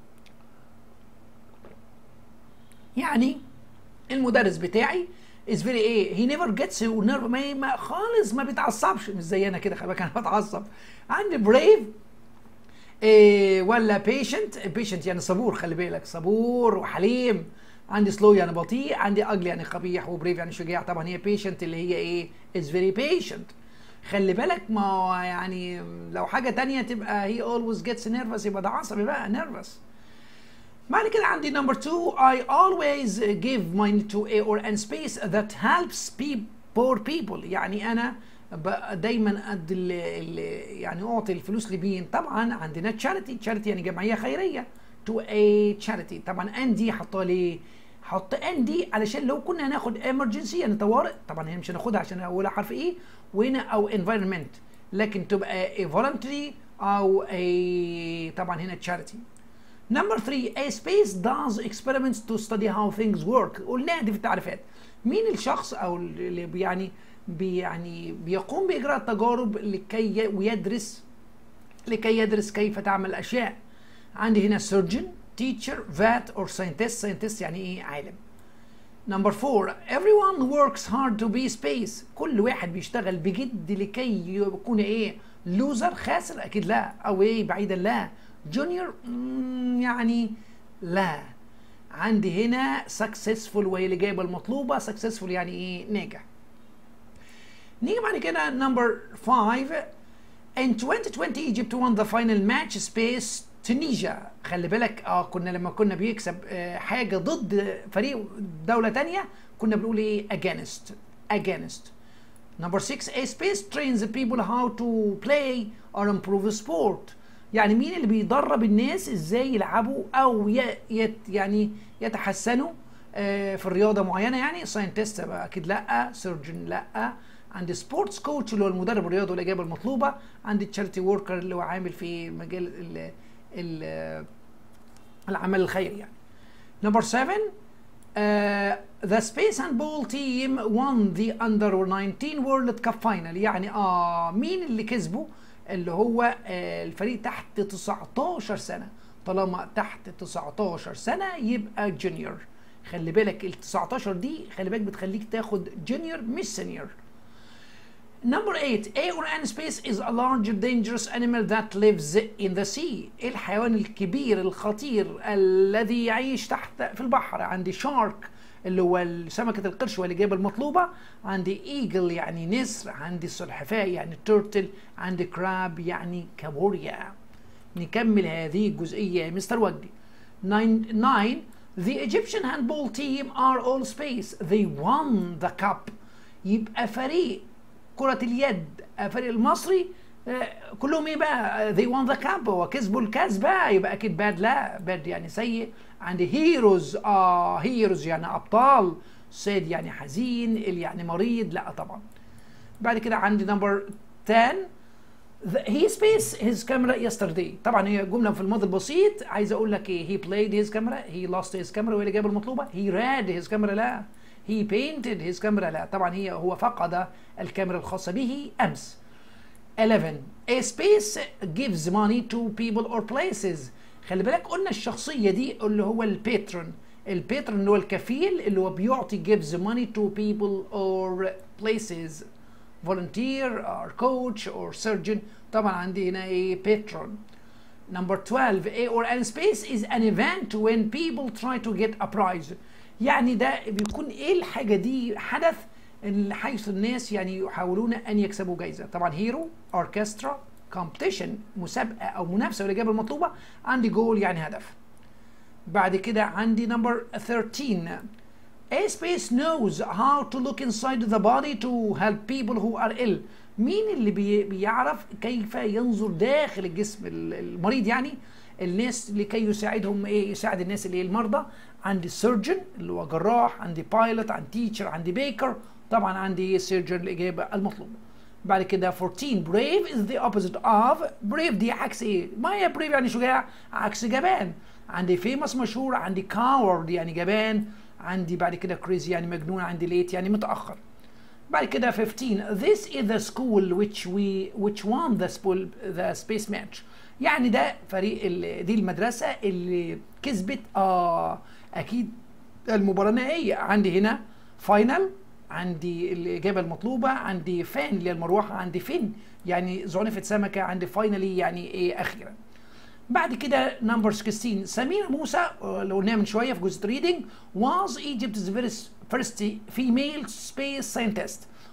A: يعني المدرس بتاعي is very ايه he never gets nervous ما, ما خالص ما بيتعصبش مش زي انا كده خلي بالك انا بتعصب عندي brave إيه ولا patient patient يعني صبور خلي بالك صبور وحليم عندي slow يعني بطيء عندي ugly يعني قبيح وbrave يعني شجاع طبعا هي patient اللي هي ايه is very patient خلي بالك ما هو يعني لو حاجه تانية تبقى he always gets nervous يبقى ده عصبي بقى nervous بعد كده عندي number two I always give money to a or and space that helps pe- poor people يعني أنا ب- دايما أدي ال- ال- يعني أعطي الفلوس لمين طبعا عندنا charity charity يعني جمعية خيرية to a charity طبعا ان دي حطها ليه حط ان دي علشان لو كنا هناخد emergency يعني طوارئ طبعا هنا مش هناخدها عشان اولها حرف ايه وهنا او environment لكن تبقى a voluntary او a طبعا هنا charity Number three, a space does experiments to study how things work. قلناها دي في التعريفات. مين الشخص او اللي بي- يعني بي يعني بيقوم باجراء التجارب لكي ي- ويدرس لكي يدرس كيف تعمل الاشياء. عندي هنا surgeon, teacher, vet or scientist. scientist يعني ايه عالم. Number four, everyone works hard to be space. كل واحد بيشتغل بجد لكي يكون ايه؟ لوزر خاسر اكيد لا او ايه بعيدا لا. جونيور يعني لا. عندي هنا successful وهي اللي جايبه المطلوبه successful يعني ايه؟ ناجح. نيجي بعد كده نمبر 5 In 2020 Egypt won the final match space Tunisia خلي بالك اه كنا لما كنا بيكسب آه حاجه ضد فريق دوله تانية كنا بنقول ايه against against Number 6 a space trains the people how to play or improve sport يعني مين اللي بيدرب الناس ازاي يلعبوا او ي... يت... يعني يتحسنوا آه في الرياضه معينه يعني ساينتست اكيد لا سيرجن لا عندي سبورتس كوتش اللي هو المدرب الرياضي والاجابه المطلوبه عندي تشاريتي وركر اللي هو عامل في مجال ال ال العمل الخيري يعني نمبر 7 uh, the space handball team won the under 19 world cup final يعني اه مين اللي كسبه اللي هو آه الفريق تحت 19 سنه طالما تحت 19 سنه يبقى جونيور خلي بالك ال 19 دي خلي بالك بتخليك تاخد جونيور مش سينيور Number 8 A or N space is a large dangerous animal that lives in the sea الحيوان الكبير الخطير الذي يعيش تحت في البحر عندي شارك اللي هو سمكة القرش والإجابة المطلوبة عندي ايجل يعني نسر عندي سلحفاة يعني تورتل عندي كراب يعني كابوريا نكمل هذه الجزئية يا مستر وجدي 9 The Egyptian handball team are all space they won the cup يبقى فريق كرة اليد فريق المصري كلهم ايه بقى they won the cup هو كسبوا الكاس بقى يبقى اكيد باد لا باد يعني سيء عندي هيروز اه هيروز يعني ابطال سيد يعني حزين ال يعني مريض لا طبعا بعد كده عندي نمبر 10 he space his camera yesterday طبعا هي جمله في الماضي البسيط عايز اقول لك ايه he played his camera he lost his camera وايه الاجابه المطلوبه he read his camera لا he painted his camera لا طبعا هي هو فقد الكاميرا الخاصة به أمس 11 a space gives money to people or places خلي بالك قلنا الشخصية دي اللي هو الباترون الباترون اللي هو الكفيل اللي هو بيعطي gives money to people or places volunteer or coach or surgeon طبعا عندي هنا ايه patron number 12 a or an space is an event when people try to get a prize يعني ده بيكون ايه الحاجه دي حدث حيث الناس يعني يحاولون ان يكسبوا جائزه طبعا هيرو اوركسترا كومبيتيشن مسابقه او منافسه والاجابه المطلوبه عندي جول يعني هدف بعد كده عندي نمبر 13 A space knows how to look inside the body to help people who are ill مين اللي بي بيعرف كيف ينظر داخل الجسم المريض يعني الناس لكي يساعدهم ايه يساعد الناس اللي المرضى عندي سيرجن اللي هو جراح عندي بايلوت عندي تيتشر عندي بيكر طبعا عندي سيرجن الاجابه المطلوبه بعد كده 14 بريف از ذا اوبوزيت اوف بريف دي عكس ايه ما هي بريف يعني شجاع عكس جبان عندي فيمس مشهور عندي كاورد يعني جبان عندي بعد كده كريزي يعني مجنون عندي ليت يعني متاخر بعد كده 15 this is the school which we which won the, spool, the space match يعني ده فريق دي المدرسه اللي كسبت اه اكيد المباراه النهائيه عندي هنا فاينل عندي الاجابه المطلوبه عندي فان اللي هي المروحه عندي فين يعني زعنفه سمكه عندي فاينلي يعني ايه اخيرا بعد كده نمبر 16 سميرة موسى اللي قلناها من شويه في جزء ريدنج was Egypt's first female space scientist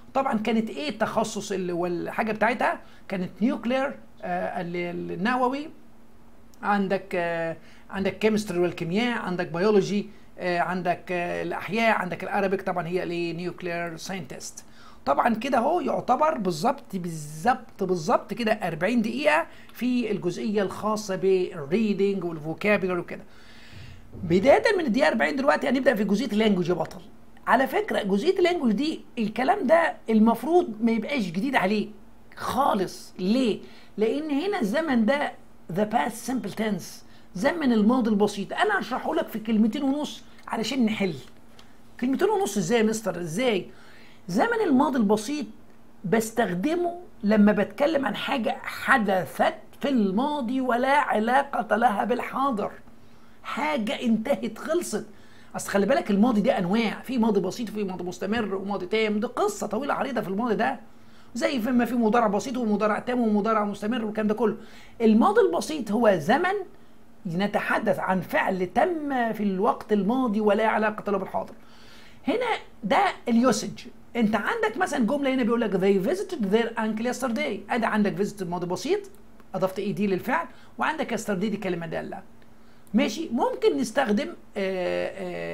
A: طبعا كانت ايه التخصص اللي والحاجه بتاعتها كانت نيوكلير آه النووي عندك آه عندك كيمستري والكيمياء عندك بيولوجي آه عندك آه الاحياء عندك الارابيك طبعا هي الايه نيوكلير ساينتست طبعا كده اهو يعتبر بالظبط بالظبط بالظبط كده 40 دقيقه في الجزئيه الخاصه بالريدنج والفوكابولري وكده بدايه من الدقيقه 40 دلوقتي هنبدا في جزئيه اللانجوج يا بطل على فكره جزئيه اللانجوج دي الكلام ده المفروض ما يبقاش جديد عليك خالص ليه لان هنا الزمن ده ذا باست سمبل تنس زمن الماضي البسيط انا هشرحه لك في كلمتين ونص علشان نحل كلمتين ونص ازاي يا مستر ازاي زمن الماضي البسيط بستخدمه لما بتكلم عن حاجة حدثت في الماضي ولا علاقة لها بالحاضر حاجة انتهت خلصت اصل خلي بالك الماضي ده انواع في ماضي بسيط وفي ماضي مستمر وماضي تام دي قصة طويلة عريضة في الماضي ده زي ما في مضارع بسيط ومضارع تام ومضارع مستمر والكلام ده كله الماضي البسيط هو زمن نتحدث عن فعل تم في الوقت الماضي ولا علاقة له بالحاضر هنا ده اليوسج انت عندك مثلا جمله هنا بيقول لك they visited their uncle yesterday ادي عندك visited ماضي بسيط اضفت اي دي للفعل وعندك yesterday دي كلمه داله ماشي ممكن نستخدم آآ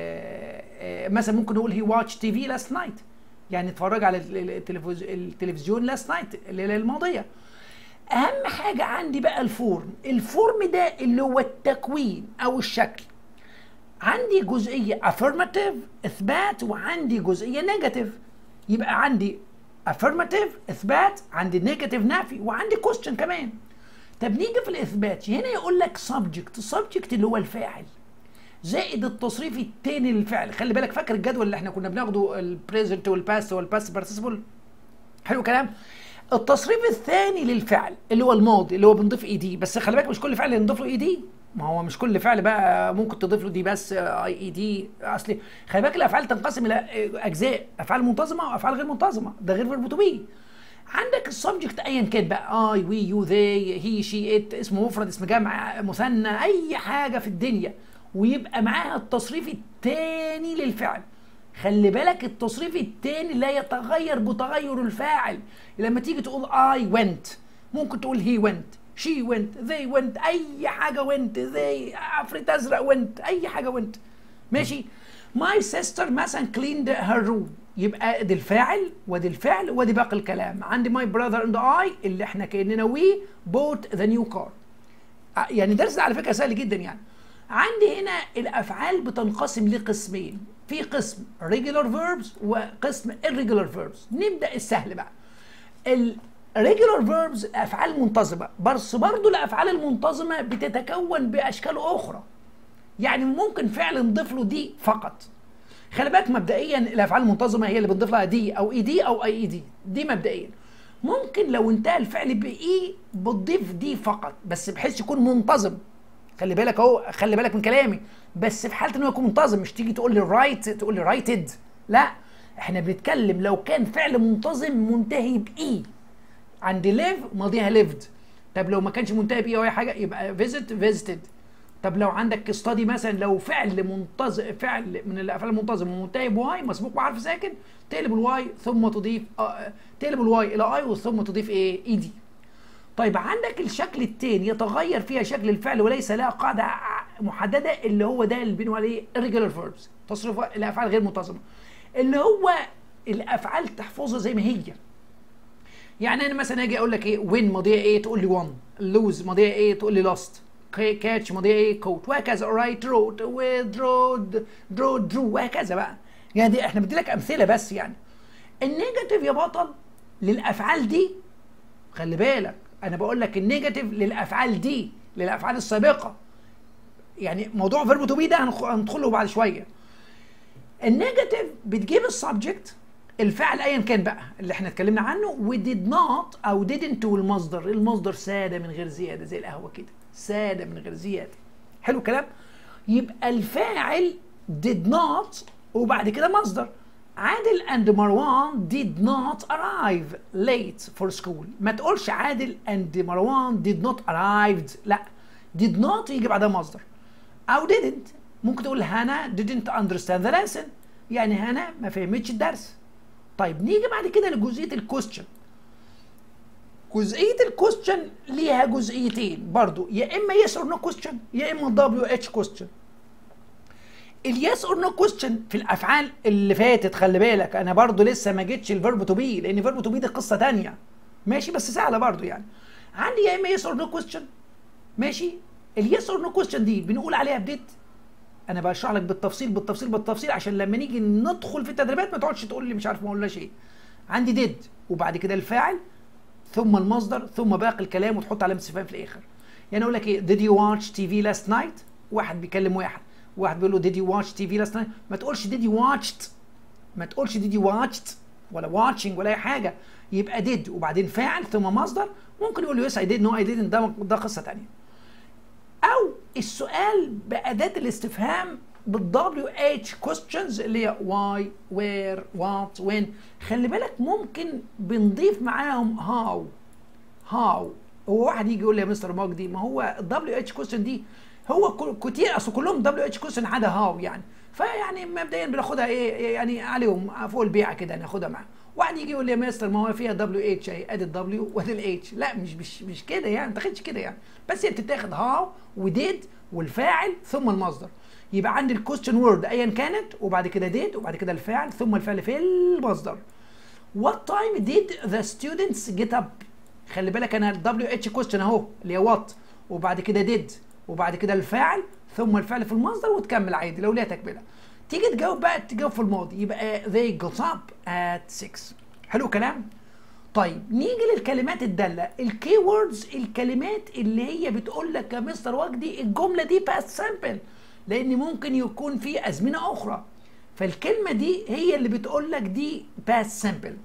A: آآ مثلا ممكن نقول he watched TV last night يعني اتفرج على التلفزيون last night الليله الماضيه اهم حاجه عندي بقى الفورم الفورم ده اللي هو التكوين او الشكل عندي جزئيه affirmative اثبات وعندي جزئيه نيجاتيف يبقى عندي affirmative اثبات عندي نيجاتيف نفي وعندي question كمان طب نيجي في الاثبات هنا يقول لك subject subject اللي هو الفاعل زائد التصريف الثاني للفعل خلي بالك فاكر الجدول اللي احنا كنا بناخده البريزنت والباست والباست بارتيسيبل حلو كلام التصريف الثاني للفعل اللي هو الماضي اللي هو بنضيف اي دي بس خلي بالك مش كل فعل نضيف له اي دي ما هو مش كل فعل بقى ممكن تضيف له دي بس اي اي دي اصل خلي بالك الافعال تنقسم الى اجزاء افعال منتظمه وافعال غير منتظمه ده غير فيرب تو بي عندك السبجكت ايا كان بقى اي وي يو ذي هي شي ات اسم مفرد اسم جمع مثنى اي حاجه في الدنيا ويبقى معاها التصريف الثاني للفعل خلي بالك التصريف الثاني لا يتغير بتغير الفاعل لما تيجي تقول اي went ممكن تقول هي went she went they went اي حاجه went they عفريت ازرق went اي حاجه went ماشي my sister مثلا cleaned her room يبقى دي الفاعل ودي الفعل ودي باقي الكلام عندي my brother and I اللي احنا كاننا we bought the new car يعني درس على فكره سهل جدا يعني عندي هنا الافعال بتنقسم لقسمين في قسم regular verbs وقسم irregular verbs نبدا السهل بقى الريجولار فيربز افعال منتظمه بس برضو الافعال المنتظمه بتتكون باشكال اخرى يعني ممكن فعل نضيف له دي فقط خلي بالك مبدئيا الافعال المنتظمه هي اللي بنضيف لها دي او اي دي او اي اي دي دي مبدئيا ممكن لو انتهى الفعل باي بتضيف دي فقط بس بحيث يكون منتظم خلي بالك اهو خلي بالك من كلامي بس في حاله انه يكون منتظم مش تيجي تقول لي رايت تقول لي رايتد لا احنا بنتكلم لو كان فعل منتظم منتهي باي عند ليف ماضيها ليفد طب لو ما كانش منتهي باي او اي حاجه يبقى فيزيت فيزيتد طب لو عندك ستادي مثلا لو فعل منتظم فعل من الافعال المنتظمه منتهي بواي مسبوق بحرف ساكن تقلب الواي ثم تضيف آه تقلب الواي الى اي ثم تضيف ايه اي دي طيب عندك الشكل الثاني يتغير فيها شكل الفعل وليس لها قاعده محدده اللي هو ده اللي بنقول عليه irregular verbs تصريف الافعال غير منتظمه اللي هو الافعال تحفظها زي ما هي يعني انا مثلا اجي اقول لك ايه وين ماضيه ايه تقول لي وان لوز ماضيه ايه تقول لي لاست كاتش ماضيه ايه كوت وهكذا رايت رود ودرود درود درو وهكذا بقى يعني دي احنا بدي لك امثله بس يعني النيجاتيف يا بطل للافعال دي خلي بالك انا بقول لك النيجاتيف للافعال دي للافعال السابقه يعني موضوع فيرب تو بي ده هندخله بعد شويه النيجاتيف بتجيب السبجكت الفعل ايا كان بقى اللي احنا اتكلمنا عنه وديد نوت او didn't والمصدر المصدر ساده من غير زياده زي القهوه كده ساده من غير زياده حلو الكلام يبقى الفاعل did not وبعد كده مصدر عادل and مروان did not arrive late for school ما تقولش عادل and مروان did not arrived لا did not يجي بعدها مصدر او didn't ممكن تقول هانا didn't understand the lesson يعني هانا ما فهمتش الدرس طيب نيجي بعد كده لجزئيه الكويستشن جزئيه الكويستشن ليها جزئيتين برضو يا اما يس اور نو كويستشن يا اما دبليو اتش كويستشن اليس اور نو كويستشن في الافعال اللي فاتت خلي بالك انا برضو لسه ما جيتش الفيرب تو بي لان فيرب تو بي دي قصه تانية ماشي بس سهله برضو يعني عندي يا اما يس اور نو كويستشن ماشي اليس اور نو كويستشن دي بنقول عليها بديت انا بشرح لك بالتفصيل بالتفصيل بالتفصيل عشان لما نيجي ندخل في التدريبات ما تقعدش تقول لي مش عارف ما قلناش ايه عندي ديد وبعد كده الفاعل ثم المصدر ثم باقي الكلام وتحط علامه استفهام في الاخر يعني اقول لك ايه did you watch TV last night واحد بيكلم واحد واحد بيقول له did you watch TV last night ما تقولش did you watched ما تقولش did you watched ولا watching ولا اي حاجه يبقى did وبعدين فاعل ثم مصدر ممكن يقول له yes I did no I didn't ده ده قصه ثانيه او السؤال باداه الاستفهام بالدبليو اتش questions اللي هي why where what when خلي بالك ممكن بنضيف معاهم how how هو واحد يجي يقول لي يا مستر مجدي ما هو الدبليو اتش question دي هو كتير اصل كلهم دبليو اتش question عدا هاو يعني فيعني مبدئيا بناخدها ايه يعني عليهم فوق البيعه كده ناخدها معاهم واحد يجي يقول لي يا مستر ما هو فيها دبليو اتش اهي ادي الدبليو وادي الاتش لا مش مش مش كده يعني ما تاخدش كده يعني بس هي بتتاخد هاو وديد والفاعل ثم المصدر يبقى عندي الكويستشن وورد ايا كانت وبعد كده ديد وبعد كده الفعل ثم الفعل في المصدر What time did the students get up؟ خلي بالك انا الدبليو اتش كويستشن اهو اللي هي وات وبعد كده ديد وبعد كده الفاعل ثم الفعل في المصدر وتكمل عادي لو ليها تكمله تيجي تجاوب بقى تجاوب في الماضي يبقى they got up at 6 حلو كلام طيب نيجي للكلمات الداله الكي ووردز الكلمات اللي هي بتقول لك يا مستر وجدي الجمله دي باست سامبل لان ممكن يكون في ازمنه اخرى فالكلمه دي هي اللي بتقول لك دي باست سامبل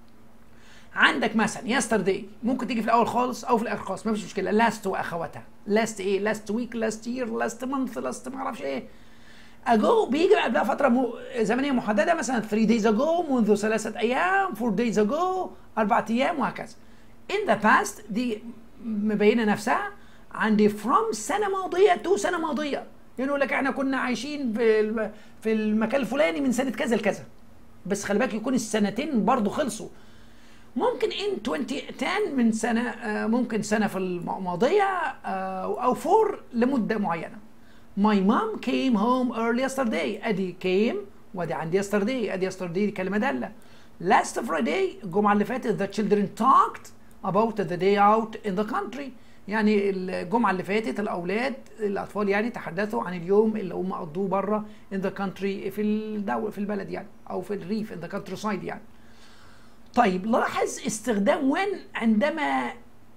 A: عندك مثلا يسترداي ممكن تيجي في الاول خالص او في الاخر خالص مفيش مشكله لاست واخواتها لاست ايه لاست ويك لاست يير لاست مانث لاست ما اعرفش ايه اجو بيجي قبلها فتره م... زمنيه محدده مثلا 3 دايز اجو منذ ثلاثه ايام 4 دايز اجو اربع ايام وهكذا in the past دي مبينه نفسها عندي from سنه ماضيه تو سنه ماضيه يعني يقول لك احنا كنا عايشين في الم... في المكان الفلاني من سنه كذا لكذا بس خلي بالك يكون السنتين برضو خلصوا ممكن ان 2010 من سنه ممكن سنه في الماضيه او فور لمده معينه My mom came home early yesterday ادي came وادي عندي yesterday ادي yesterday دي كلمه داله last Friday الجمعه اللي فاتت the children talked about the day out in the country يعني الجمعه اللي فاتت الاولاد الاطفال يعني تحدثوا عن اليوم اللي هم قضوه بره in the country في الدوله في البلد يعني او في الريف in the countryside يعني طيب لاحظ استخدام when عندما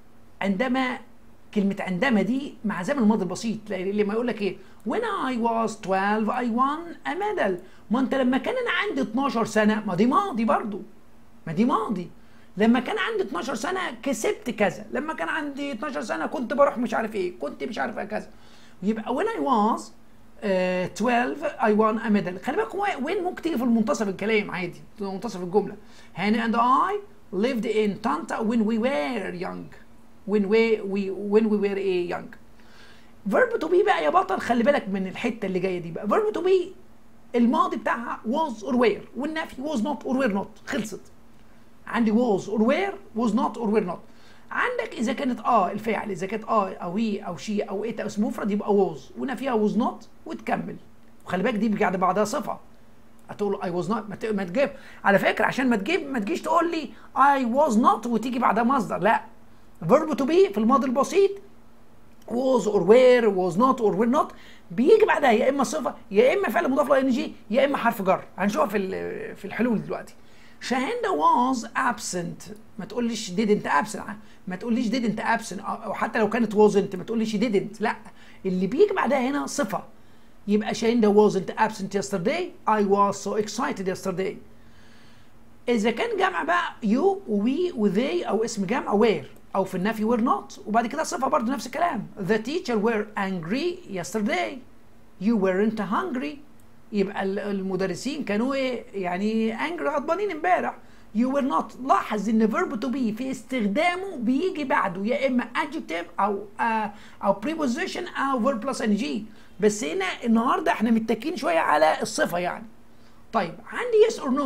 A: عندما كلمة عندما دي مع زمن الماضي البسيط لما يقول لك ايه when I was 12 I won a medal ما انت لما كان انا عندي 12 سنة ما دي ماضي برضو ما دي ماضي لما كان عندي 12 سنة كسبت كذا لما كان عندي 12 سنة كنت بروح مش عارف ايه كنت مش عارف ايه كذا يبقى when I was uh, 12 I won a medal خلي بالك وين ممكن تيجي في المنتصف الكلام عادي في منتصف الجملة هاني and I lived in Tanta when we were young when we, we when we were a young verb to be بقى يا بطل خلي بالك من الحته اللي جايه دي بقى verb to be الماضي بتاعها was or were والنفي was not or were not خلصت عندي was or were was not or were not عندك اذا كانت اه الفاعل اذا كانت اه او هي او شي او ات او اسم مفرد يبقى was ونفيها was not وتكمل وخلي بالك دي بيجي بعدها صفه هتقول اي واز نوت ما تجيب على فكره عشان ما تجيب ما تجيش تقول لي اي واز نوت وتيجي بعدها مصدر لا verb to be في الماضي البسيط was or were was not or were not بيجي بعدها يا اما صفه يا اما فعل مضاف له ان جي يا اما حرف جر هنشوفها في في الحلول دلوقتي شاهندة was absent ما تقوليش didn't absent ما تقوليش didn't absent او حتى لو كانت wasn't ما تقوليش didn't لا اللي بيجي بعدها هنا صفه يبقى شاهندة wasn't absent yesterday I was so excited yesterday إذا كان جمع بقى you وwe وthey أو اسم جمع were أو في النفي were not وبعد كده صفة برضه نفس الكلام The teacher were angry yesterday You weren't hungry يبقى المدرسين كانوا ايه يعني angry غضبانين امبارح You were not لاحظ ان verb to be في استخدامه بيجي بعده يا اما adjective او آه او preposition او verb plus ing بس هنا النهارده احنا متكين شويه على الصفه يعني طيب عندي yes or no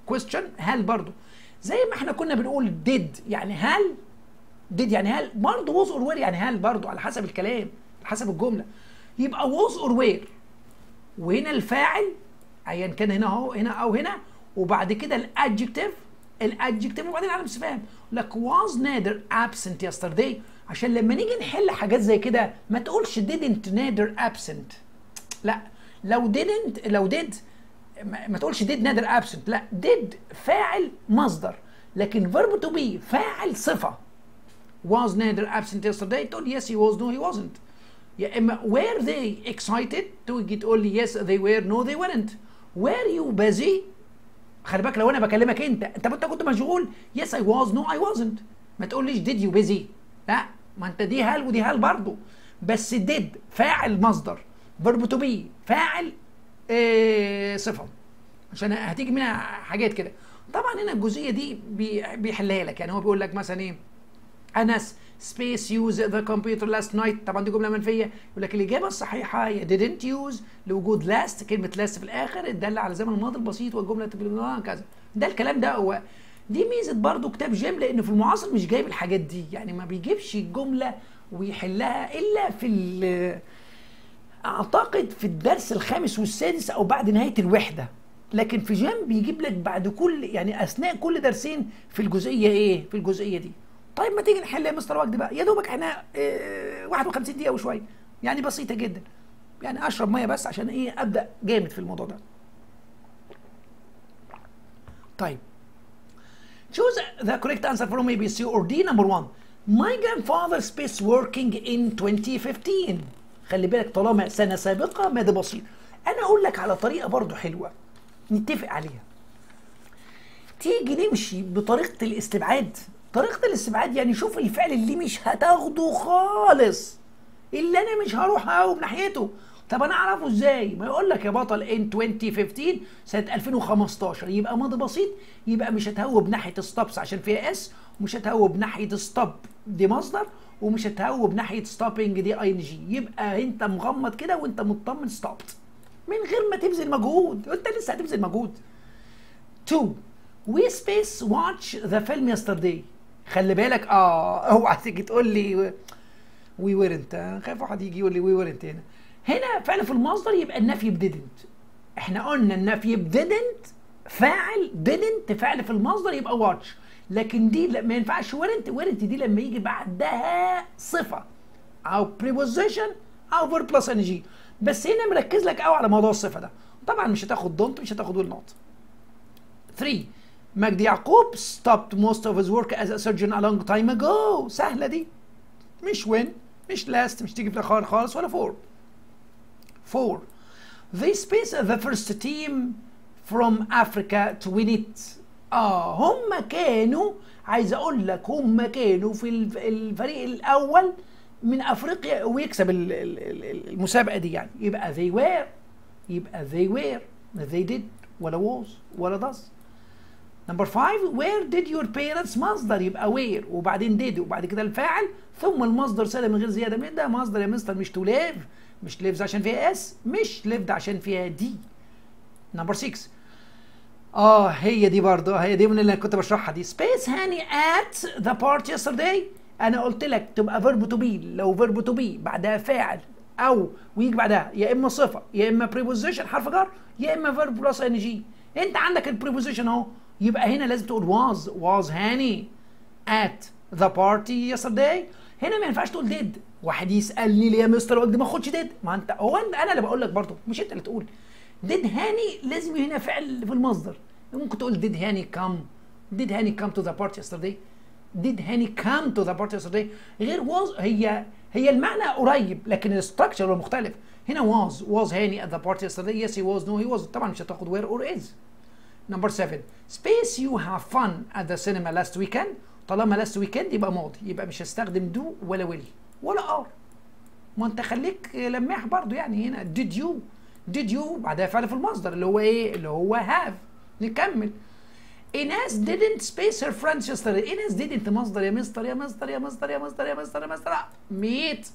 A: question هل برضو زي ما احنا كنا بنقول did يعني هل did يعني هل برضه was or were يعني هل برضه على حسب الكلام على حسب الجمله يبقى was or were وهنا الفاعل ايا كان هنا اهو هنا او هنا وبعد كده الادجكتيف الادجكتيف وبعدين علامه استفهام لك was نادر absent yesterday عشان لما نيجي نحل حاجات زي كده ما تقولش didn't نادر absent لا لو didn't لو did ما ما تقولش did نادر absent لا did فاعل مصدر لكن verb to be فاعل صفه was نادر absent yesterday تقول yes he was no he wasn't يا اما were they excited تيجي تقول لي yes they were no they weren't were you busy خلي بالك لو انا بكلمك انت انت انت كنت مشغول yes I was no I wasn't ما تقوليش did you busy لا ما انت دي هل ودي هل برضه بس did فاعل مصدر verb to be فاعل إيه صفه عشان هتيجي منها حاجات كده طبعا هنا الجزئيه دي بي- بيحلها لك يعني هو بيقول لك مثلا ايه انس سبيس يوز ذا كمبيوتر لاست نايت طبعا دي جمله منفيه يقول لك الاجابه الصحيحه هي didn't use لوجود لاست كلمه لاست في الاخر تدل على زمن الماضي البسيط والجمله تبقى كذا ده الكلام ده هو دي ميزه برضو كتاب جيم لانه في المعاصر مش جايب الحاجات دي يعني ما بيجيبش الجمله ويحلها الا في ال- اعتقد في الدرس الخامس والسادس او بعد نهايه الوحده لكن في جيم بيجيب لك بعد كل يعني اثناء كل درسين في الجزئيه ايه في الجزئيه دي طيب ما تيجي نحل يا مستر وجدي بقى يا دوبك احنا اه 51 دقيقه وشويه يعني بسيطه جدا يعني اشرب ميه بس عشان ايه ابدا جامد في الموضوع ده طيب Choose the correct answer from A, B, C or D. Number one. My grandfather space working in 2015. خلي بالك طالما سنة سابقة ماذا بسيط. أنا أقول لك على طريقة برضو حلوة نتفق عليها. تيجي نمشي بطريقة الاستبعاد. طريقة الاستبعاد يعني شوف الفعل اللي مش هتاخده خالص. اللي أنا مش هروح أقوم ناحيته. طب انا اعرفه ازاي؟ ما يقول لك يا بطل ان 2015 سنه 2015 يبقى ماضي بسيط يبقى مش هتهوب ناحيه ستوبس عشان فيها اس ومش هتهوب ناحيه ستوب دي مصدر ومش هتهوب ناحيه ستوبنج دي اي ان جي يبقى انت مغمض كده وانت مطمن ستوبت من غير ما تبذل مجهود وانت لسه هتبذل مجهود 2 وي سبيس واتش ذا فيلم يسترداي خلي بالك اه اوعى تيجي تقول لي وي ورنت خايف واحد يجي يقول لي وي ورنت هنا هنا فعل في المصدر يبقى النفي بديدنت احنا قلنا النفي بديدنت فاعل didn't فعل في المصدر يبقى واتش لكن دي لا- ما ينفعش ورنت ورنت دي لما يجي بعدها صفه او preposition او verb plus ing بس هنا مركز لك قوي على موضوع الصفه ده طبعا مش هتاخد دونت مش هتاخد ويل نوت 3 مجدي يعقوب stopped most of his work as a surgeon a long time ago سهله دي مش when مش last مش تيجي في الاخر خالص ولا for 4 they space the first team from Africa to win it اه هم كانوا عايز اقول لك هم كانوا في الف- الفريق الاول من افريقيا ويكسب ال- ال- ال- المسابقه دي يعني يبقى they were يبقى they were they did ولا was ولا does نمبر 5 where did your parents مصدر يبقى where وبعدين did وبعد كده الفاعل ثم المصدر سالم من غير زياده من ده مصدر يا مستر مش to live مش lives عشان فيها اس مش lived عشان فيها دي نمبر 6 اه هي دي برضه هي دي من اللي كنت بشرحها دي سبيس هاني at the party yesterday انا قلت لك تبقى فيرب تو بي لو فيرب تو بي بعدها فاعل او ويجي بعدها يا اما صفه يا اما preposition حرف جر يا اما فيرب بلس ان جي انت عندك البريبوزيشن اهو يبقى هنا لازم تقول was was هاني at the party yesterday هنا ما ينفعش تقول did واحد يسالني ليه يا مستر وجدي ما اخدش did ما انت هو أنت- انا اللي بقول لك برضه مش انت اللي تقول did هاني لازم هنا فعل في المصدر ممكن تقول did هاني come did هاني come to the party yesterday did هاني come to the party yesterday غير was هي هي المعنى قريب لكن الاستراكشر مختلف هنا was was هاني at the party yesterday yes he was no he was طبعا مش هتاخد where or is نمبر 7 space you have fun at the cinema last weekend طالما last weekend يبقى ماضي يبقى مش هستخدم do ولا will ولا are ما انت خليك لماح برضو يعني هنا did you did you بعدها فعل في المصدر اللي هو ايه اللي هو have نكمل Ines didn't space her friends yesterday Ines didn't مصدر يا مستر يا مستر يا مستر يا مستر يا مستر يا مستر meet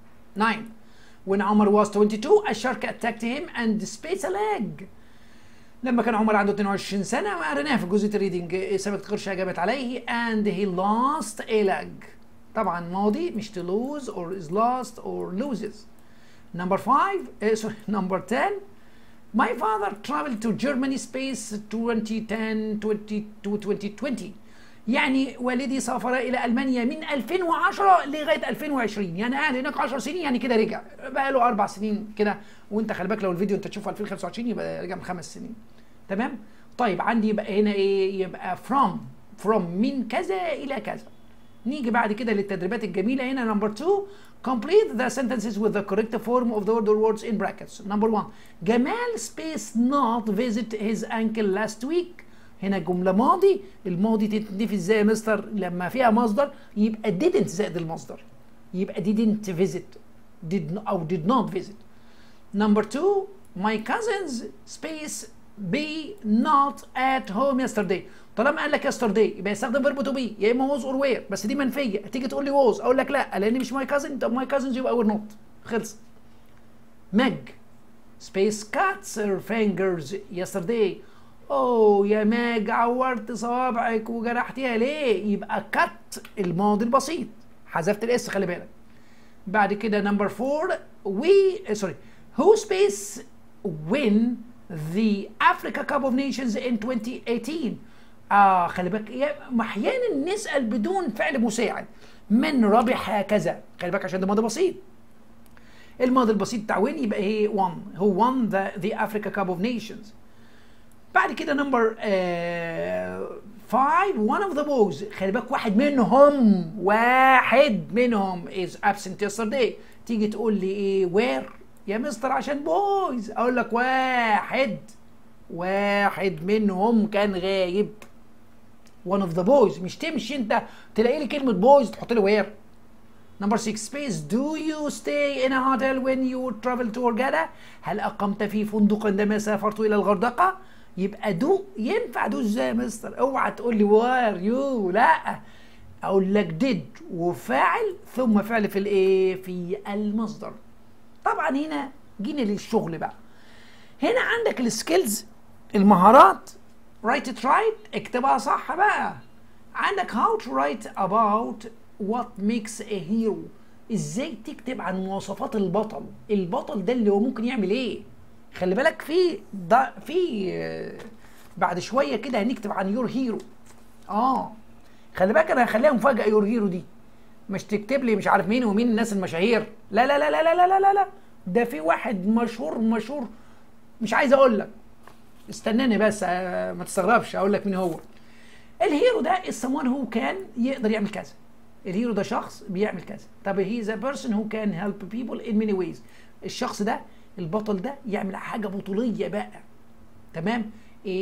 A: 9 When Omar was 22 a shark attacked him and spaced a leg لما كان عمر عنده 22 سنة قريناها في جزء الريدنج سمكة قرش أجابت عليه and he lost a leg طبعا ماضي مش to lose or is lost or loses number 5 uh, sorry number 10 my father traveled to Germany space 2010 20 to 2020 يعني والدي سافر الى المانيا من 2010 لغايه 2020 يعني قاعد هناك 10 سنين يعني كده رجع بقى له اربع سنين كده وانت خلي بالك لو الفيديو انت تشوفه 2025 يبقى رجع من خمس سنين تمام طيب عندي يبقى هنا ايه يبقى from from من كذا الى كذا نيجي بعد كده للتدريبات الجميله هنا نمبر 2 complete the sentences with the correct form of the order words in brackets number 1 جمال space not visit his uncle last week هنا جملة ماضي الماضي تتنفي ازاي يا مستر لما فيها مصدر يبقى didn't زائد المصدر يبقى didn't visit did او did not visit number two my cousins space be not at home yesterday طالما قال لك yesterday يبقى يستخدم فيرب تو بي يا اما was or were بس دي منفيه تيجي تقول لي was اقول لك لا لان مش my cousin طب my cousins يبقى were not خلص meg space cuts her fingers yesterday اوه يا ماج عورت صوابعك وجرحتيها ليه؟ يبقى كت الماضي البسيط حذفت الاس خلي بالك بعد كده نمبر 4 وي سوري هو سبيس win the Africa Cup of Nations in 2018 اه خلي بالك احيانا نسال بدون فعل مساعد من ربح كذا خلي بالك عشان ده ماضي بسيط الماضي البسيط بتاع وين يبقى هي won هو won the, the Africa Cup of Nations بعد كده نمبر 5 one of the boys خلي بالك واحد منهم واحد منهم is absent yesterday تيجي تقول لي ايه where يا مستر عشان بويز اقول لك واحد واحد منهم كان غايب one of the boys مش تمشي انت تلاقي لي كلمه بويز تحط لي وير نمبر 6 سبيس دو يو ستي ان ا هوتيل وين يو ترافل تو هرجاده هل اقمت في فندق عندما سافرت الى الغردقه يبقى دو ينفع دو ازاي يا مستر اوعى تقول لي وير يو لا اقول لك ديد وفاعل ثم فعل في الايه في المصدر طبعا هنا جينا للشغل بقى هنا عندك السكيلز المهارات write it right اكتبها صح بقى عندك how to write about what makes a hero ازاي تكتب عن مواصفات البطل البطل ده اللي هو ممكن يعمل ايه خلي بالك في ده في بعد شويه كده هنكتب عن يور هيرو اه خلي بالك انا هخليها مفاجاه يور هيرو دي مش تكتب لي مش عارف مين ومين الناس المشاهير لا لا لا لا لا لا لا لا ده في واحد مشهور مشهور مش عايز اقول لك استناني بس ما تستغربش اقول لك مين هو الهيرو ده السموان هو كان يقدر يعمل كذا الهيرو ده شخص بيعمل كذا طب هي ذا بيرسون هو كان هيلب بيبل ان ماني ويز الشخص ده البطل ده يعمل حاجه بطوليه بقى تمام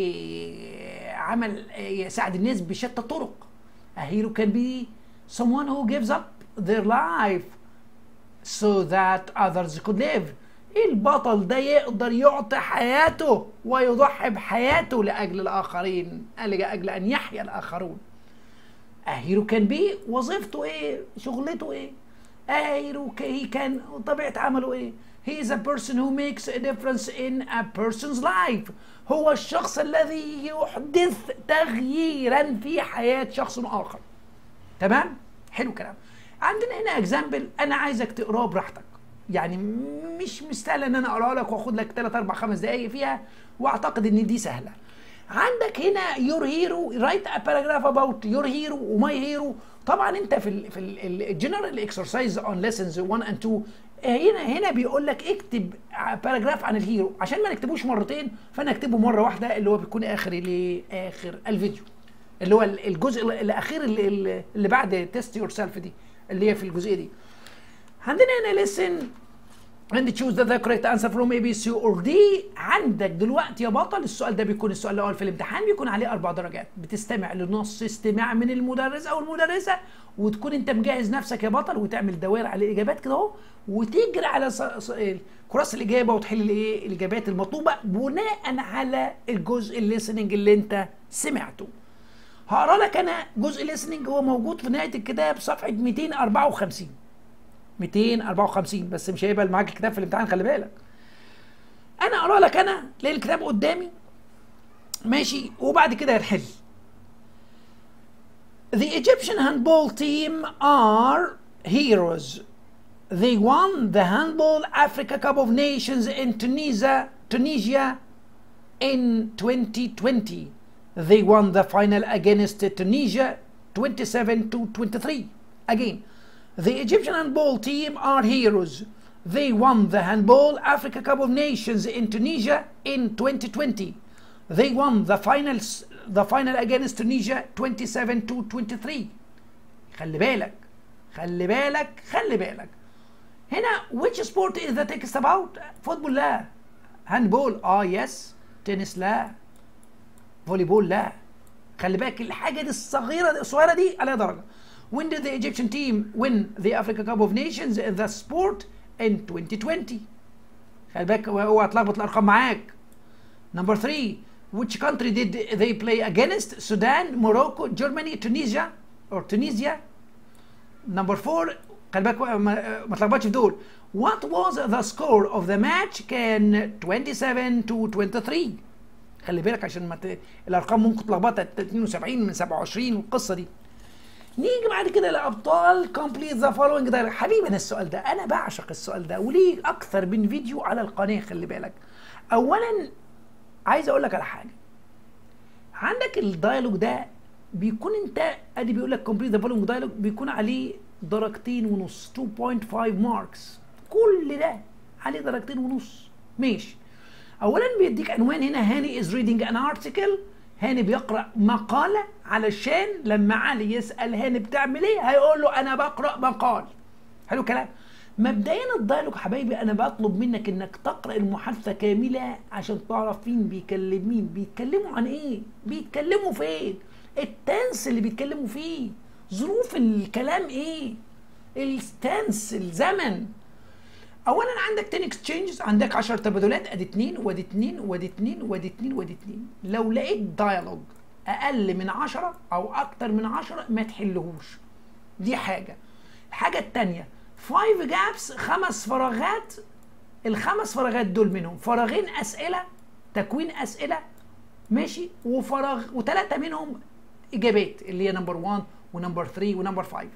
A: إيه عمل إيه يساعد الناس بشتى الطرق a hero can be someone who gives up their life so that others could live البطل ده يقدر يعطي حياته ويضحي بحياته لأجل الآخرين لأجل أن يحيا الآخرون a hero can be وظيفته إيه شغلته إيه a hero he كان طبيعة عمله إيه he is a person who makes a difference in a person's life هو الشخص الذي يحدث تغييرا في حياة شخص آخر تمام حلو كلام عندنا هنا اكزامبل انا عايزك تقراه براحتك يعني مش مستاهله ان انا اقرا لك واخد لك 3 4 5 دقائق فيها واعتقد ان دي سهله عندك هنا يور هيرو رايت ا باراجراف اباوت يور هيرو وماي هيرو طبعا انت في ال في الجنرال اكسرسايز اون ليسنز 1 اند 2 هنا هنا بيقول لك اكتب باراجراف عن الهيرو عشان ما نكتبوش مرتين فانا اكتبه مره واحده اللي هو بيكون اخر لاخر الفيديو اللي هو الجزء الاخير اللي, اللي بعد تيست يور سيلف دي اللي هي في الجزئيه دي عندنا هنا listen and choose the correct answer from A B C or D عندك دلوقتي يا بطل السؤال ده بيكون السؤال الاول في الامتحان بيكون عليه اربع درجات بتستمع لنص استماع من المدرس او المدرسه وتكون انت مجهز نفسك يا بطل وتعمل دوائر على الاجابات كده اهو وتجري على كراس الاجابه وتحل الايه الاجابات المطلوبه بناء على الجزء الليسننج اللي انت سمعته هقرا لك انا جزء ليسننج هو موجود في نهايه الكتاب صفحه 254 254 بس مش هيبقى معاك الكتاب في الامتحان خلي بالك انا اقرا لك انا لان الكتاب قدامي ماشي وبعد كده نحل The Egyptian handball team are heroes. They won the Handball Africa Cup of Nations in Tunisia, Tunisia in 2020. They won the final against Tunisia 27 to 23. Again, the Egyptian handball team are heroes. They won the Handball Africa Cup of Nations in Tunisia in 2020. They won the finals the final against Tunisia 27 to 23. خلي بالك خلي بالك خلي بالك هنا which sport is the text about فوتبول لا هاندبول اه يس تنس لا فولي بول لا خلي بالك الحاجه دي الصغيره دي الصغيره دي عليها درجه when did the Egyptian team win the Africa Cup of Nations in the sport in 2020 خلي بالك اوعى تلخبط الارقام معاك number 3 which country did they play against Sudan Morocco Germany Tunisia or Tunisia number 4 خلي بالك ما ما تلخبطش في دول what was the score of the match كان 27 to 23 خلي بالك عشان ما ت... الارقام ممكن تلخبطك 72 من 27 والقصه دي نيجي بعد كده لابطال كومبليت ذا فولوينج ده حبيبي انا السؤال ده انا بعشق السؤال ده وليه اكثر من فيديو على القناه خلي بالك اولا عايز اقول لك على حاجه عندك الدايلوج ده بيكون انت ادي بيقول لك كومبليت ذا فولوينج دايلوج بيكون عليه درجتين ونص 2.5 ماركس كل ده عليه درجتين ونص ماشي اولا بيديك عنوان هنا هاني از ريدنج ان ارتكل هاني بيقرا مقاله علشان لما علي يسال هاني بتعمل ايه هيقول له انا بقرا مقال حلو الكلام مبدئيا الدايلوج حبايبي انا بطلب منك انك تقرا المحادثه كامله عشان تعرف مين بيكلم مين بيتكلموا عن ايه بيتكلموا فين التنس اللي بيتكلموا فيه ظروف الكلام ايه الستانس الزمن اولا عندك 10 اكسشينجز عندك 10 تبادلات ادي 2 وادي 2 وادي 2 وادي 2 وادي 2 لو لقيت دايلوج اقل من 10 او اكتر من 10 ما تحلهوش دي حاجه الحاجه الثانيه 5 جابس خمس فراغات الخمس فراغات دول منهم فراغين اسئله تكوين اسئله ماشي وفراغ وثلاثه منهم اجابات اللي هي نمبر 1 ونمبر 3 ونمبر 5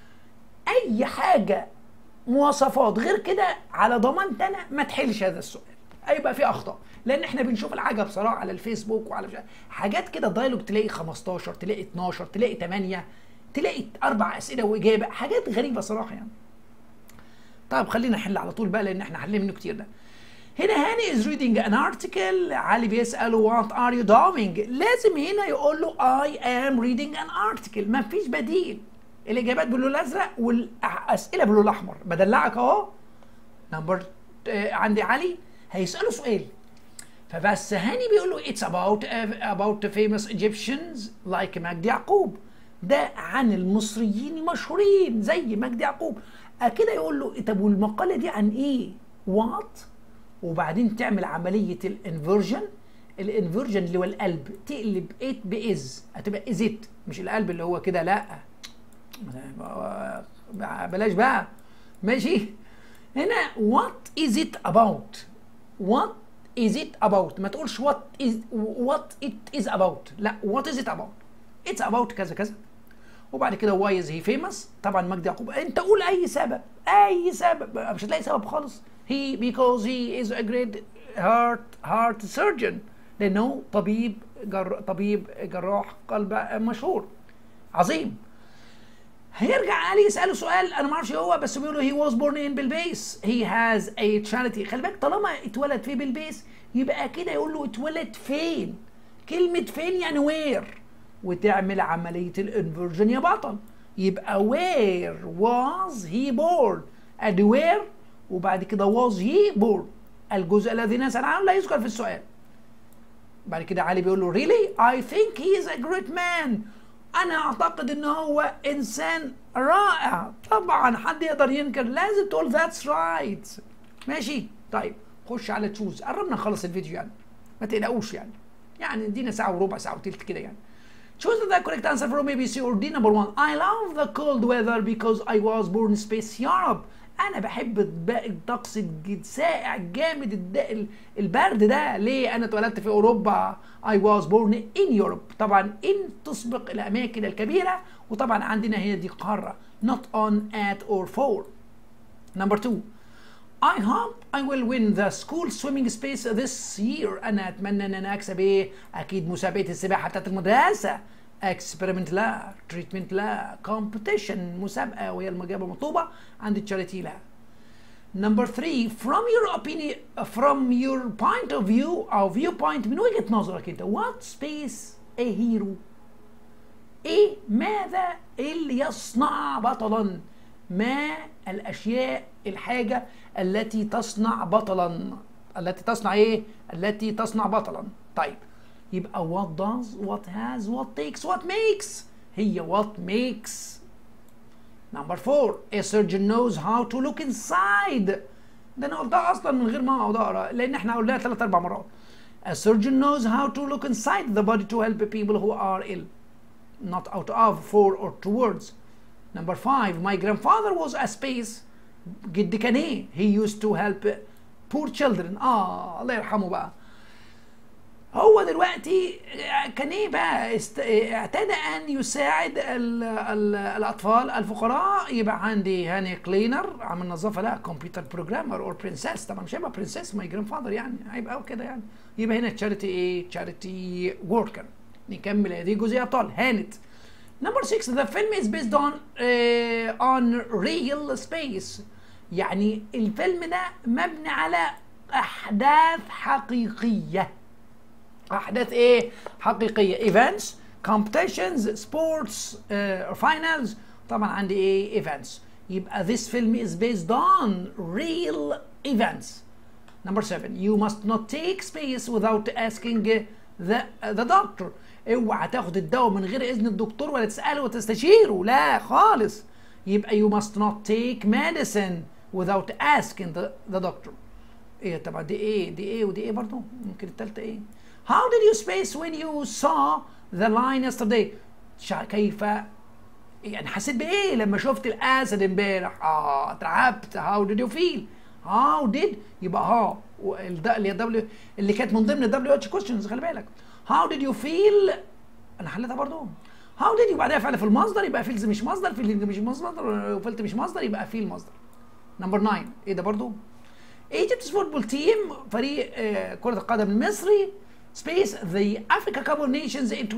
A: اي حاجه مواصفات غير كده على ضمانتي انا ما تحلش هذا السؤال هيبقى في اخطاء لان احنا بنشوف الحاجه بصراحه على الفيسبوك وعلى مش حاجات كده دايلوج تلاقي 15 تلاقي 12 تلاقي 8 تلاقي اربع اسئله واجابه حاجات غريبه صراحه يعني طيب خلينا نحل على طول بقى لان احنا حلينا منه كتير ده هنا هاني از ريدنج ان ارتكل علي بيساله وات ار يو دوينج لازم هنا يقول له اي ام ريدنج ان ارتكل ما فيش بديل الاجابات باللون الازرق والاسئله باللون الاحمر بدلعك اهو نمبر آه عندي علي هيساله سؤال فبس هاني بيقول له اتس اباوت اباوت فيموس ايجيبشنز لايك مجدي يعقوب ده عن المصريين المشهورين زي مجدي يعقوب كده يقول له طب والمقاله دي عن ايه؟ وات وبعدين تعمل عمليه الانفرجن الانفرجن اللي هو القلب تقلب ات باز هتبقى ازيت مش القلب اللي هو كده لا بلاش بقى ماشي هنا وات از ات اباوت وات از ات اباوت ما تقولش وات از وات ات از اباوت لا وات از ات اباوت اتس اباوت كذا كذا وبعد كده واي از هي فيمس طبعا مجدي يعقوب انت قول اي سبب اي سبب مش هتلاقي سبب خالص he because he is a great heart heart surgeon لانه طبيب جر... طبيب جراح قلب مشهور عظيم هيرجع علي يساله سؤال انا ما اعرفش هو بس بيقول له he was born in بلبيس he has a charity خلي بالك طالما اتولد في بلبيس يبقى كده يقول له اتولد فين كلمه فين يعني وير وتعمل عمليه الانفرجن يا بطل يبقى where was he born ادي where وبعد كده was he born الجزء الذي نسأل عنه لا يذكر في السؤال بعد كده علي بيقول له really I think he is a great man انا اعتقد ان هو انسان رائع طبعا حد يقدر ينكر لازم تقول that's right ماشي طيب خش على تشوز قربنا نخلص الفيديو يعني ما تقلقوش يعني يعني ادينا ساعه وربع ساعه وتلت كده يعني Choose the correct answer from A, B, C or D. Number one. I love the cold weather because I was born in space Europe. أنا بحب الب- الطقس الج- ساقع جامد الد- البرد ده ليه؟ أنا اتولدت في أوروبا I was born in Europe. طبعا in تسبق الأماكن الكبيرة وطبعا عندنا هي دي قارة not on at or for. Number two. I hope I will win the school swimming space this year. أنا أتمنى إن أنا أكسب إيه؟ أكيد مسابقة السباحة بتاعت المدرسة. experiment لا treatment لا competition مسابقة وهي الإجابة المطلوبة عند تشاريتي لا. Number three, from your opinion, from your point of view أو viewpoint من وجهة نظرك أنت what space a hero ايه ماذا اللي يصنع بطلا ما الاشياء الحاجه التي تصنع بطلا التي تصنع ايه التي تصنع بطلا طيب يبقى what does what has what takes what makes هي what makes Number four, a surgeon knows how to look inside. ده انا قلتها اصلا من غير ما اقعد اقرا لان احنا قلناها ثلاث اربع مرات. A surgeon knows how to look inside the body to help people who are ill. Not out of, for or towards. Number five, my grandfather was a space. جدي كان ايه؟ He used to help poor children. اه الله يرحمه بقى. هو دلوقتي كان ايه بقى است... اعتاد ان يساعد ال... ال... الاطفال الفقراء يبقى عندي هاني كلينر عامل نظافه لا كمبيوتر بروجرامر اور برنسس طبعا مش هيبقى برنسس ماي جراند فاذر يعني هيبقى كده يعني يبقى هنا تشاريتي ايه تشاريتي وركر نكمل هذه جزئيه ابطال هانت نمبر 6 the film is based on uh, on real space يعني الفيلم ده مبني على احداث حقيقيه احداث ايه حقيقيه events competitions sports uh, finals طبعا عندي ايه events يبقى this film is based on real events number seven you must not take space without asking the the doctor اوعى تاخد الدواء من غير اذن الدكتور ولا تساله وتستشيره لا خالص يبقى you must not take medicine without asking the, the doctor ايه طبعا دي ايه دي ايه ودي ايه برضه ممكن التالتة ايه How did you space when you saw the lion yesterday شا كيف يعني حسيت بايه لما شفت الاسد امبارح اه اترعبت how did you feel how did يبقى ها اللي هي دبليو اللي كانت من ضمن الدبليو اتش كويشنز خلي بالك how did you feel انا حليتها برضه how did يبقى بعدها فعل في المصدر يبقى فيلز مش مصدر فيلز مش مصدر وفيلت مش مصدر يبقى فيل مصدر نمبر 9 ايه ده برضه ايجيبتس فوتبول تيم فريق آه كرة القدم المصري سبيس ذا افريكا كاب اوف نيشنز ان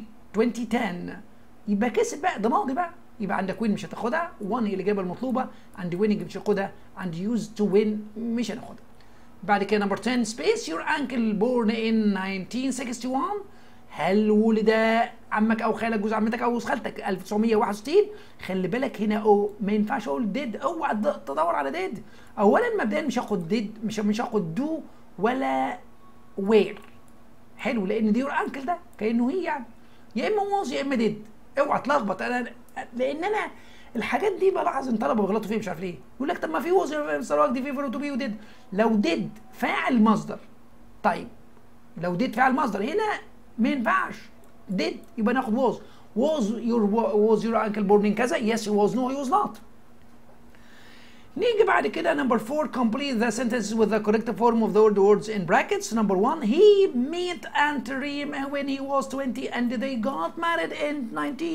A: 2010 يبقى كسب بقى ده ماضي بقى يبقى عندك وين مش هتاخدها 1 هي الاجابه المطلوبه عندي ويننج مش هاخدها عندي يوز تو وين مش هناخدها بعد كده نمبر 10 سبيس يور انكل بورن ان 1961 هل ولد عمك او خالك جوز عمتك او جوز خالتك 1961 خلي بالك هنا او ما ينفعش اقول ديد اوعى تدور على ديد اولا مبدئيا مش هاخد ديد مش مش هاخد دو ولا وير حلو لان دي يور انكل ده كانه هي يعني يا اما ووز يا اما ديد اوعى تلخبط انا لان انا الحاجات دي بلاحظ ان طلبه بيغلطوا فيها مش عارف ليه يقول لك طب ما في ووز سواء دي فيفر تو بي وديد لو ديد فاعل مصدر طيب لو ديد فاعل مصدر هنا ما ينفعش did يبقى ناخد was was your was your uncle born in كذا yes he was no he was not نيجي بعد كده number four complete the sentences with the correct form of the word words in brackets number one he met Aunt Reem when he was 20 and they got married in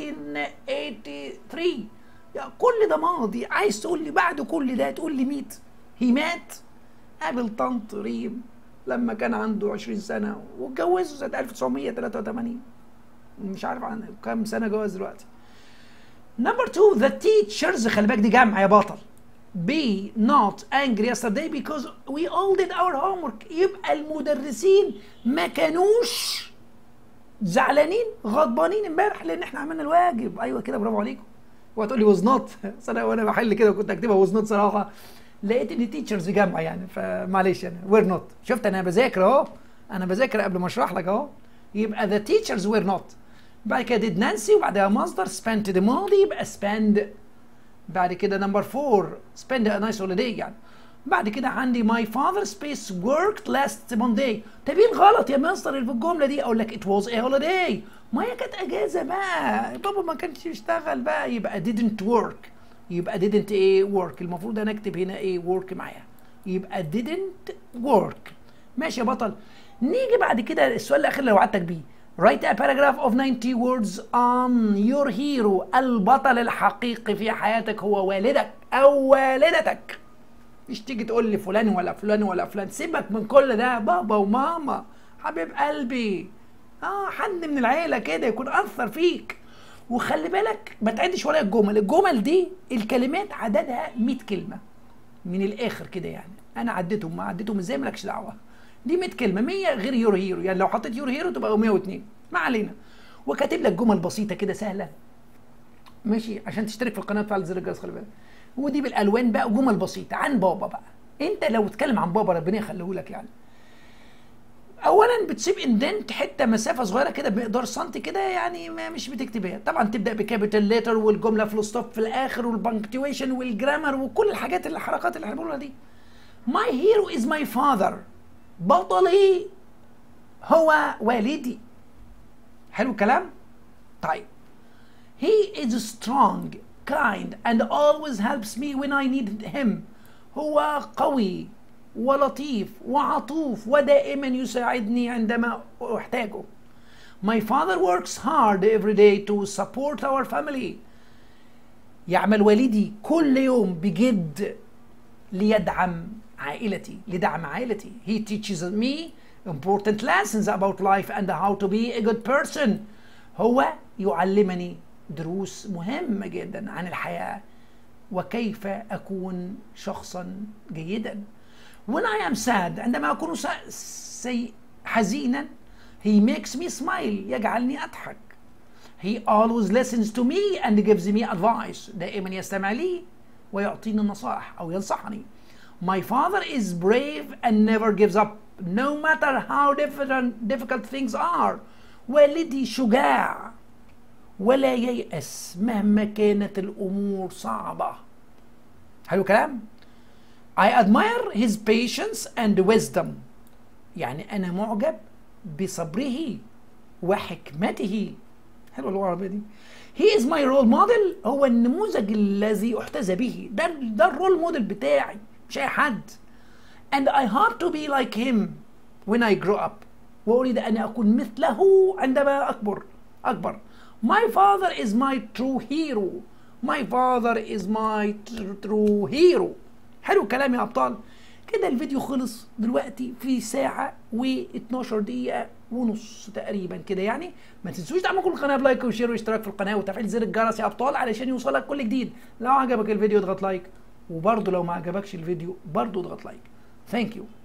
A: 1983 يا كل ده ماضي عايز تقول لي بعد كل ده تقول لي ميت he met قابل طنط ريم لما كان عنده 20 سنة واتجوزوا سنة 1983 مش عارف عن كام سنة جواز دلوقتي نمبر 2 the teachers خلي بالك دي جمع يا بطل be not angry yesterday because we all did our homework يبقى المدرسين ما كانوش زعلانين غضبانين امبارح لان احنا عملنا الواجب ايوه كده برافو عليكم وهتقول لي was not انا وانا بحل كده كنت اكتبها was not صراحه لقيت ان تيتشرز جامعه يعني فمعلش يعني وير نوت شفت انا بذاكر اهو انا بذاكر قبل ما اشرح لك اهو يبقى ذا تيتشرز وير نوت بعد كده ديد نانسي وبعدها مصدر سبنت دي ماضي يبقى سبند بعد كده نمبر 4 سبند ا نايس هوليداي يعني بعد كده عندي ماي فاذر سبيس وركت لاست مونداي طب ايه الغلط يا مستر اللي في الجمله دي اقول لك ات واز ا هوليداي ما هي كانت اجازه بقى بابا ما كانش يشتغل بقى يبقى didn't work يبقى didn't ايه work المفروض انا اكتب هنا ايه work معايا يبقى didn't work ماشي يا بطل نيجي بعد كده السؤال الاخير اللي وعدتك بيه write a paragraph of 90 words on your hero البطل الحقيقي في حياتك هو والدك او والدتك مش تيجي تقول لي فلان ولا فلان ولا فلان سيبك من كل ده بابا وماما حبيب قلبي اه حد من العيله كده يكون اثر فيك وخلي بالك ما تعدش ورايا الجمل الجمل دي الكلمات عددها 100 كلمه من الاخر كده يعني انا عديتهم ما عديتهم ازاي مالكش دعوه دي 100 كلمه 100 غير يور هيرو يعني لو حطيت يور هيرو تبقى 102 ما علينا وكاتب لك جمل بسيطه كده سهله ماشي عشان تشترك في القناه وتفعل زر الجرس خلي بالك ودي بالالوان بقى جمل بسيطه عن بابا بقى انت لو تتكلم عن بابا ربنا يخليه لك يعني اولا بتسيب اندنت حته مسافه صغيره كده بمقدار سنتي كده يعني ما مش بتكتبها طبعا تبدا بكابيتال ليتر والجمله فول ستوب في الاخر والبنكتويشن والجرامر وكل الحاجات الحركات اللي احنا بنقولها دي ماي هيرو از ماي فاذر بطلي هو والدي حلو الكلام طيب he is strong kind and always helps me when I need him هو قوي ولطيف وعطوف ودائما يساعدني عندما احتاجه My father works hard every day to support our family يعمل والدي كل يوم بجد ليدعم عائلتي لدعم عائلتي He teaches me important lessons about life and how to be a good person هو يعلمني دروس مهمة جدا عن الحياة وكيف أكون شخصا جيدا When I am sad عندما أكون سي حزينا He makes me smile يجعلني أضحك He always listens to me and gives me advice دائما يستمع لي ويعطيني النصائح أو ينصحني My father is brave and never gives up no matter how different, difficult things are والدي شجاع ولا ييأس مهما كانت الأمور صعبة حلو كلام I admire his patience and wisdom يعني أنا معجب بصبره وحكمته حلوة اللغة العربية دي He is my role model هو النموذج الذي احتذى به ده ده الرول موديل بتاعي مش أي حد and I hope to be like him when I grow up وأريد أن أكون مثله عندما أكبر أكبر My father is my true hero My father is my true hero حلو الكلام يا أبطال كده الفيديو خلص دلوقتي في ساعة و12 دقيقة ونص تقريبا كده يعني ما تنسوش تعملوا القناة بلايك وشير واشتراك في القناة وتفعيل زر الجرس يا أبطال علشان يوصلك كل جديد لو عجبك الفيديو اضغط لايك وبرضه لو ما عجبكش الفيديو برضه اضغط لايك ثانك يو